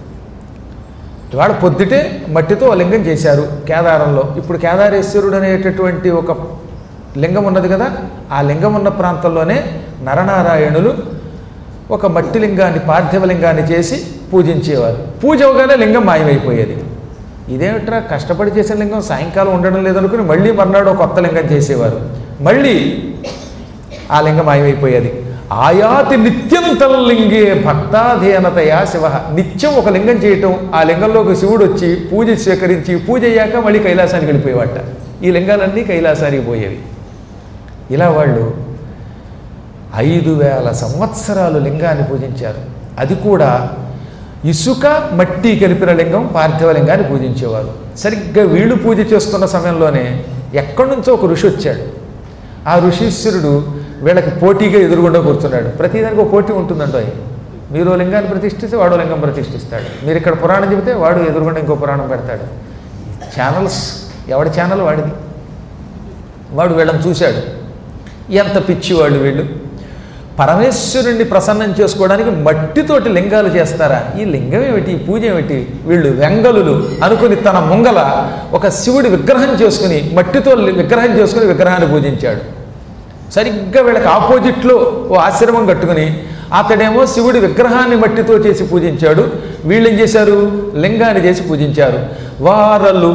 ఇవాళ పొద్దుటే మట్టితో ఆ లింగం చేశారు కేదారంలో ఇప్పుడు కేదారేశ్వరుడు అనేటటువంటి ఒక లింగం ఉన్నది కదా ఆ లింగం ఉన్న ప్రాంతంలోనే నరనారాయణులు ఒక మట్టి లింగాన్ని పార్థివ లింగాన్ని చేసి పూజించేవారు పూజ అవగానే లింగం మాయమైపోయేది ఇదేమిట్రా కష్టపడి చేసిన లింగం సాయంకాలం ఉండడం లేదనుకుని మళ్ళీ మర్నాడు ఒక కొత్త లింగం చేసేవారు మళ్ళీ ఆ లింగం మాయమైపోయేది ఆయాతి నిత్యం తల్లింగే భక్తాధీనతయా శివ నిత్యం ఒక లింగం చేయటం ఆ లింగంలోకి శివుడు వచ్చి పూజ స్వీకరించి పూజ అయ్యాక మళ్ళీ కైలాసానికి వెళ్ళిపోయేవాట ఈ లింగాలన్నీ కైలాసానికి పోయేవి ఇలా వాళ్ళు ఐదు వేల సంవత్సరాలు లింగాన్ని పూజించారు అది కూడా ఇసుక మట్టి కలిపిన లింగం పార్థివ లింగాన్ని పూజించేవారు సరిగ్గా వీళ్ళు పూజ చేస్తున్న సమయంలోనే ఎక్కడి నుంచో ఒక ఋషి వచ్చాడు ఆ ఋషీశ్వరుడు వీళ్ళకి పోటీగా ఎదురుగుండా కూర్చున్నాడు ప్రతిదానికి ఒక పోటీ ఉంటుందండి మీరు లింగాన్ని ప్రతిష్ఠిస్తే వాడు లింగం ప్రతిష్ఠిస్తాడు మీరు ఇక్కడ పురాణం చెబితే వాడు ఎదురుగుండా ఇంకో పురాణం పెడతాడు ఛానల్స్ ఎవడి ఛానల్ వాడిది వాడు వీళ్ళని చూశాడు ఎంత పిచ్చివాళ్ళు వీళ్ళు పరమేశ్వరుణ్ణి ప్రసన్నం చేసుకోవడానికి మట్టితోటి లింగాలు చేస్తారా ఈ లింగం ఏమిటి ఈ పూజ ఏమిటి వీళ్ళు వెంగలులు అనుకుని తన ముంగల ఒక శివుడి విగ్రహం చేసుకుని మట్టితో లి- విగ్రహం చేసుకుని విగ్రహాన్ని పూజించాడు సరిగ్గా వీళ్ళకి ఆపోజిట్లో ఓ ఆశ్రమం కట్టుకుని అతడేమో శివుడి విగ్రహాన్ని మట్టితో చేసి పూజించాడు వీళ్ళు ఏం చేశారు లింగాన్ని చేసి పూజించారు వారలు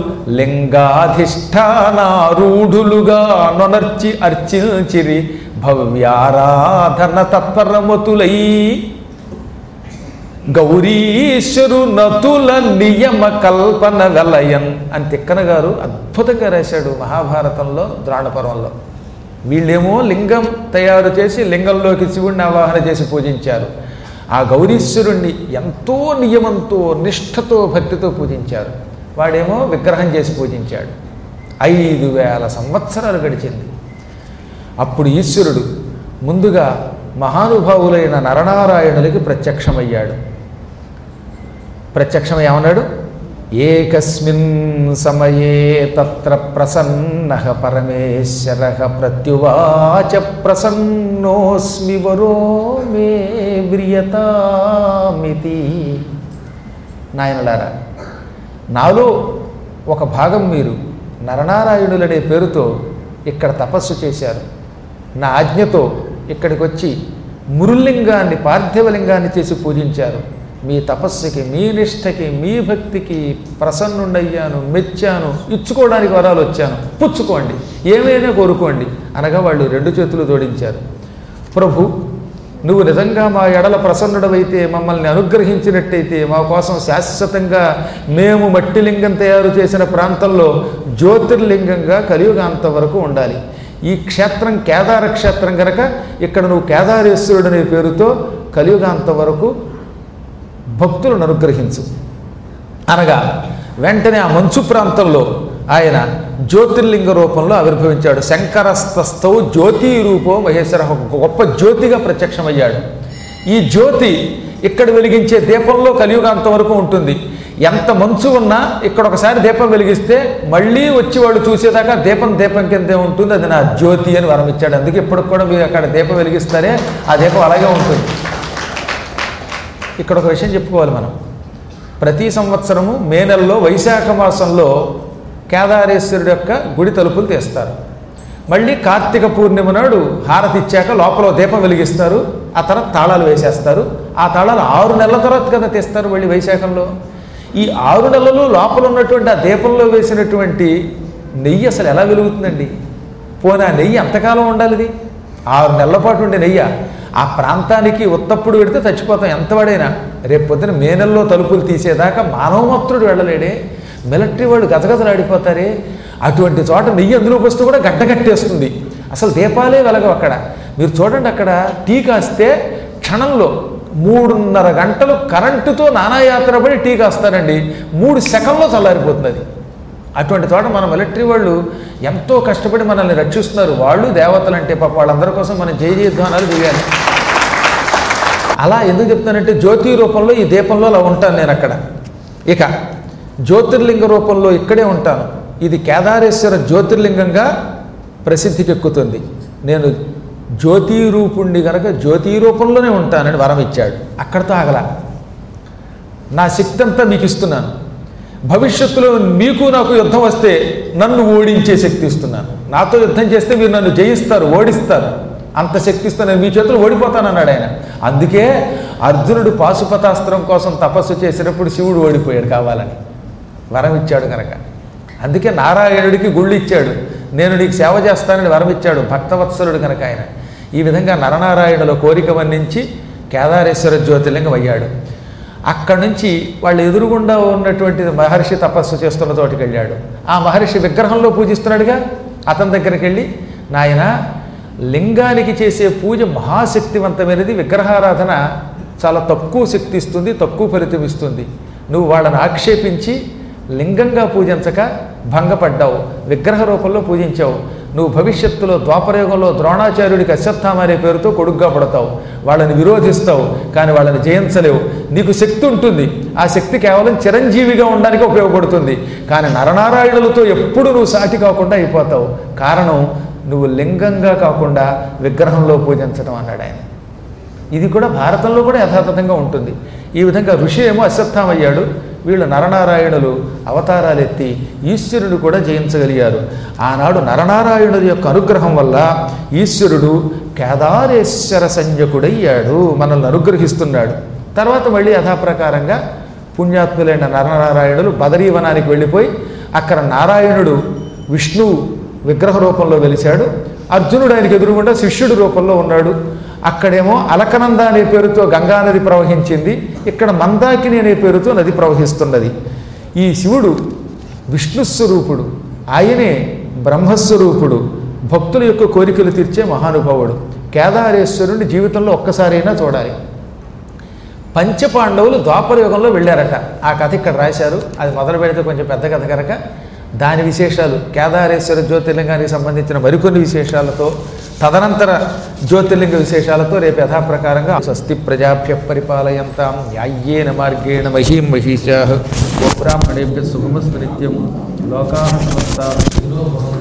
లింగాధిష్టానారూఢులుగా నొనర్చి అర్చించిరి భవ్యారాధన తత్పరమతులై గౌరీశ్వరు నతుల నియమ కల్పన వెలయన్ అని తిక్కన గారు అద్భుతంగా రాశాడు మహాభారతంలో ద్రాణపర్వంలో వీళ్ళేమో లింగం తయారు చేసి లింగంలోకి శివుణ్ణి ఆవాహన చేసి పూజించారు ఆ గౌరీశ్వరుణ్ణి ఎంతో నియమంతో నిష్ఠతో భక్తితో పూజించారు వాడేమో విగ్రహం చేసి పూజించాడు ఐదు వేల సంవత్సరాలు గడిచింది అప్పుడు ఈశ్వరుడు ముందుగా మహానుభావులైన నరనారాయణులకి ప్రత్యక్షమయ్యాడు ప్రత్యక్షం ఏమన్నాడు ఏకస్మిన్ సమయే తత్ర ప్రసన్న పరమేశ్వర ప్రత్యువాచ ప్రసన్నోస్మి వరో మే వ్రియతామితి నాయనలారా నాలో ఒక భాగం మీరు నరనారాయణులనే పేరుతో ఇక్కడ తపస్సు చేశారు నా ఆజ్ఞతో ఇక్కడికి వచ్చి మురులింగాన్ని పార్థివలింగాన్ని చేసి పూజించారు మీ తపస్సుకి మీ నిష్టకి మీ భక్తికి ప్రసన్నుండయ్యాను మెచ్చాను ఇచ్చుకోవడానికి వరాలు వచ్చాను పుచ్చుకోండి ఏమైనా కోరుకోండి అనగా వాళ్ళు రెండు చేతులు జోడించారు ప్రభు నువ్వు నిజంగా మా ఎడల ప్రసన్నుడవైతే మమ్మల్ని అనుగ్రహించినట్టయితే మా కోసం శాశ్వతంగా మేము మట్టి లింగం తయారు చేసిన ప్రాంతంలో జ్యోతిర్లింగంగా కలియుగాంత వరకు ఉండాలి ఈ క్షేత్రం కేదార క్షేత్రం కనుక ఇక్కడ నువ్వు కేదారేశ్వరుడు అనే పేరుతో కలియుగాంత వరకు భక్తులను అనుగ్రహించు అనగా వెంటనే ఆ మంచు ప్రాంతంలో ఆయన జ్యోతిర్లింగ రూపంలో ఆవిర్భవించాడు శంకరస్తస్థౌ జ్యోతి రూపో మహేశ్వర ఒక గొప్ప జ్యోతిగా ప్రత్యక్షమయ్యాడు ఈ జ్యోతి ఇక్కడ వెలిగించే దీపంలో కలియుగాంత వరకు ఉంటుంది ఎంత మంచు ఉన్నా ఇక్కడ ఒకసారి దీపం వెలిగిస్తే మళ్ళీ వచ్చి వాళ్ళు చూసేదాకా దీపం దీపం కిందే ఉంటుంది అది నా జ్యోతి అని వరం ఇచ్చాడు అందుకే ఇప్పటికి కూడా మీరు అక్కడ దీపం వెలిగిస్తారే ఆ దీపం అలాగే ఉంటుంది ఇక్కడ ఒక విషయం చెప్పుకోవాలి మనం ప్రతి సంవత్సరము మే నెలలో వైశాఖ మాసంలో కేదారేశ్వరుడు యొక్క గుడి తలుపులు తీస్తారు మళ్ళీ కార్తీక పూర్ణిమ నాడు హారతి ఇచ్చాక లోపల దీపం వెలిగిస్తారు ఆ తర్వాత తాళాలు వేసేస్తారు ఆ తాళాలు ఆరు నెలల తర్వాత కదా తీస్తారు మళ్ళీ వైశాఖంలో ఈ ఆరు నెలలు లోపల ఉన్నటువంటి ఆ దీపంలో వేసినటువంటి నెయ్యి అసలు ఎలా వెలుగుతుందండి పోనీ ఆ నెయ్యి ఎంతకాలం ఉండాలి ఇది ఆరు నెలల పాటు ఉండే నెయ్య ఆ ప్రాంతానికి ఉత్తప్పుడు పెడితే చచ్చిపోతాం ఎంతవాడైనా రేపు పొద్దున మే నెలలో తలుపులు తీసేదాకా మానవమాత్రుడు వెళ్ళలేడే మిలిటరీ వాళ్ళు గజగజలాడిపోతారే అటువంటి చోట నెయ్యి అందులోకి వస్తే కూడా గడ్డ కట్టేస్తుంది అసలు దీపాలే వెలగవు అక్కడ మీరు చూడండి అక్కడ టీ కాస్తే క్షణంలో మూడున్నర గంటలు కరెంటుతో నానాయాత్ర పడి టీ కాస్తారండి మూడు సెకండ్లో చల్లారిపోతుంది అది అటువంటి చోట మన మిలిటరీ వాళ్ళు ఎంతో కష్టపడి మనల్ని రక్షిస్తున్నారు వాళ్ళు దేవతలు అంటే పాప వాళ్ళందరి కోసం మనం జయ జయధ్వానాలు దిగాలి అలా ఎందుకు చెప్తానంటే జ్యోతి రూపంలో ఈ దీపంలో అలా ఉంటాను నేను అక్కడ ఇక జ్యోతిర్లింగ రూపంలో ఇక్కడే ఉంటాను ఇది కేదారేశ్వర జ్యోతిర్లింగంగా ప్రసిద్ధికి ఎక్కుతుంది నేను జ్యోతి రూపుణ్ణి గనక జ్యోతి రూపంలోనే ఉంటానని వరం ఇచ్చాడు అక్కడితో ఆగల నా శక్తి అంతా మీకు ఇస్తున్నాను భవిష్యత్తులో మీకు నాకు యుద్ధం వస్తే నన్ను ఓడించే శక్తి ఇస్తున్నాను నాతో యుద్ధం చేస్తే మీరు నన్ను జయిస్తారు ఓడిస్తారు అంత శక్తి ఇస్తాను మీ చేతులు ఓడిపోతానన్నాడు ఆయన అందుకే అర్జునుడు పాశుపతాస్త్రం కోసం తపస్సు చేసినప్పుడు శివుడు ఓడిపోయాడు కావాలని వరం ఇచ్చాడు కనుక అందుకే నారాయణుడికి గుళ్ళు ఇచ్చాడు నేను నీకు సేవ చేస్తానని వరం ఇచ్చాడు భక్తవత్సలుడు కనుక ఆయన ఈ విధంగా నరనారాయణుల కోరిక వర్ణించి కేదారేశ్వర జ్యోతిర్లింగం అయ్యాడు అక్కడి నుంచి వాళ్ళు ఎదురుగుండా ఉన్నటువంటి మహర్షి తపస్సు చేస్తున్న చోటికి వెళ్ళాడు ఆ మహర్షి విగ్రహంలో పూజిస్తున్నాడుగా అతని దగ్గరికి వెళ్ళి నాయన లింగానికి చేసే పూజ మహాశక్తివంతమైనది విగ్రహారాధన చాలా తక్కువ శక్తి ఇస్తుంది తక్కువ ఫలితం ఇస్తుంది నువ్వు వాళ్ళని ఆక్షేపించి లింగంగా పూజించక భంగపడ్డావు విగ్రహ రూపంలో పూజించావు నువ్వు భవిష్యత్తులో ద్వాపరయుగంలో ద్రోణాచార్యుడికి అశ్వత్థామ అనే పేరుతో కొడుగ్గా పడతావు వాళ్ళని విరోధిస్తావు కానీ వాళ్ళని జయించలేవు నీకు శక్తి ఉంటుంది ఆ శక్తి కేవలం చిరంజీవిగా ఉండడానికి ఉపయోగపడుతుంది కానీ నరనారాయణులతో ఎప్పుడు నువ్వు సాటి కాకుండా అయిపోతావు కారణం నువ్వు లింగంగా కాకుండా విగ్రహంలో పూజించడం అన్నాడు ఆయన ఇది కూడా భారతంలో కూడా యథాతథంగా ఉంటుంది ఈ విధంగా ఋషి ఏమో అశ్వత్థామయ్యాడు వీళ్ళు నరనారాయణులు అవతారాలు ఎత్తి ఈశ్వరుడు కూడా జయించగలిగారు ఆనాడు నరనారాయణుల యొక్క అనుగ్రహం వల్ల ఈశ్వరుడు కేదారేశ్వర సంజ్ఞకుడయ్యాడు మనల్ని అనుగ్రహిస్తున్నాడు తర్వాత మళ్ళీ యథాప్రకారంగా పుణ్యాత్ములైన నరనారాయణులు బదరీవనానికి వెళ్ళిపోయి అక్కడ నారాయణుడు విష్ణువు విగ్రహ రూపంలో వెలిశాడు అర్జునుడు ఆయనకు ఎదురుగుండా శిష్యుడి రూపంలో ఉన్నాడు అక్కడేమో అలకనంద అనే పేరుతో గంగా నది ప్రవహించింది ఇక్కడ మందాకిని అనే పేరుతో నది ప్రవహిస్తున్నది ఈ శివుడు విష్ణుస్వరూపుడు ఆయనే బ్రహ్మస్వరూపుడు భక్తుల యొక్క కోరికలు తీర్చే మహానుభావుడు కేదారేశ్వరుని జీవితంలో ఒక్కసారైనా చూడాలి పంచపాండవులు ద్వాపరయుగంలో వెళ్ళారట ఆ కథ ఇక్కడ రాశారు అది మొదలు పెడితే కొంచెం పెద్ద కథ కనుక దాని విశేషాలు కేదారేశ్వర జ్యోతిర్లింగానికి సంబంధించిన మరికొన్ని విశేషాలతో తదనంతర జ్యోతిర్లింగ విశేషాలతో రేపు యథాప్రకారంగా స్వస్తి ప్రజాభ్య పరిపాలయంతాం న్యాయ్యేన మార్గేణ మహీం మహిషా బ్రాహ్మణేభ్య శుభమస్తు నిత్యం లోకా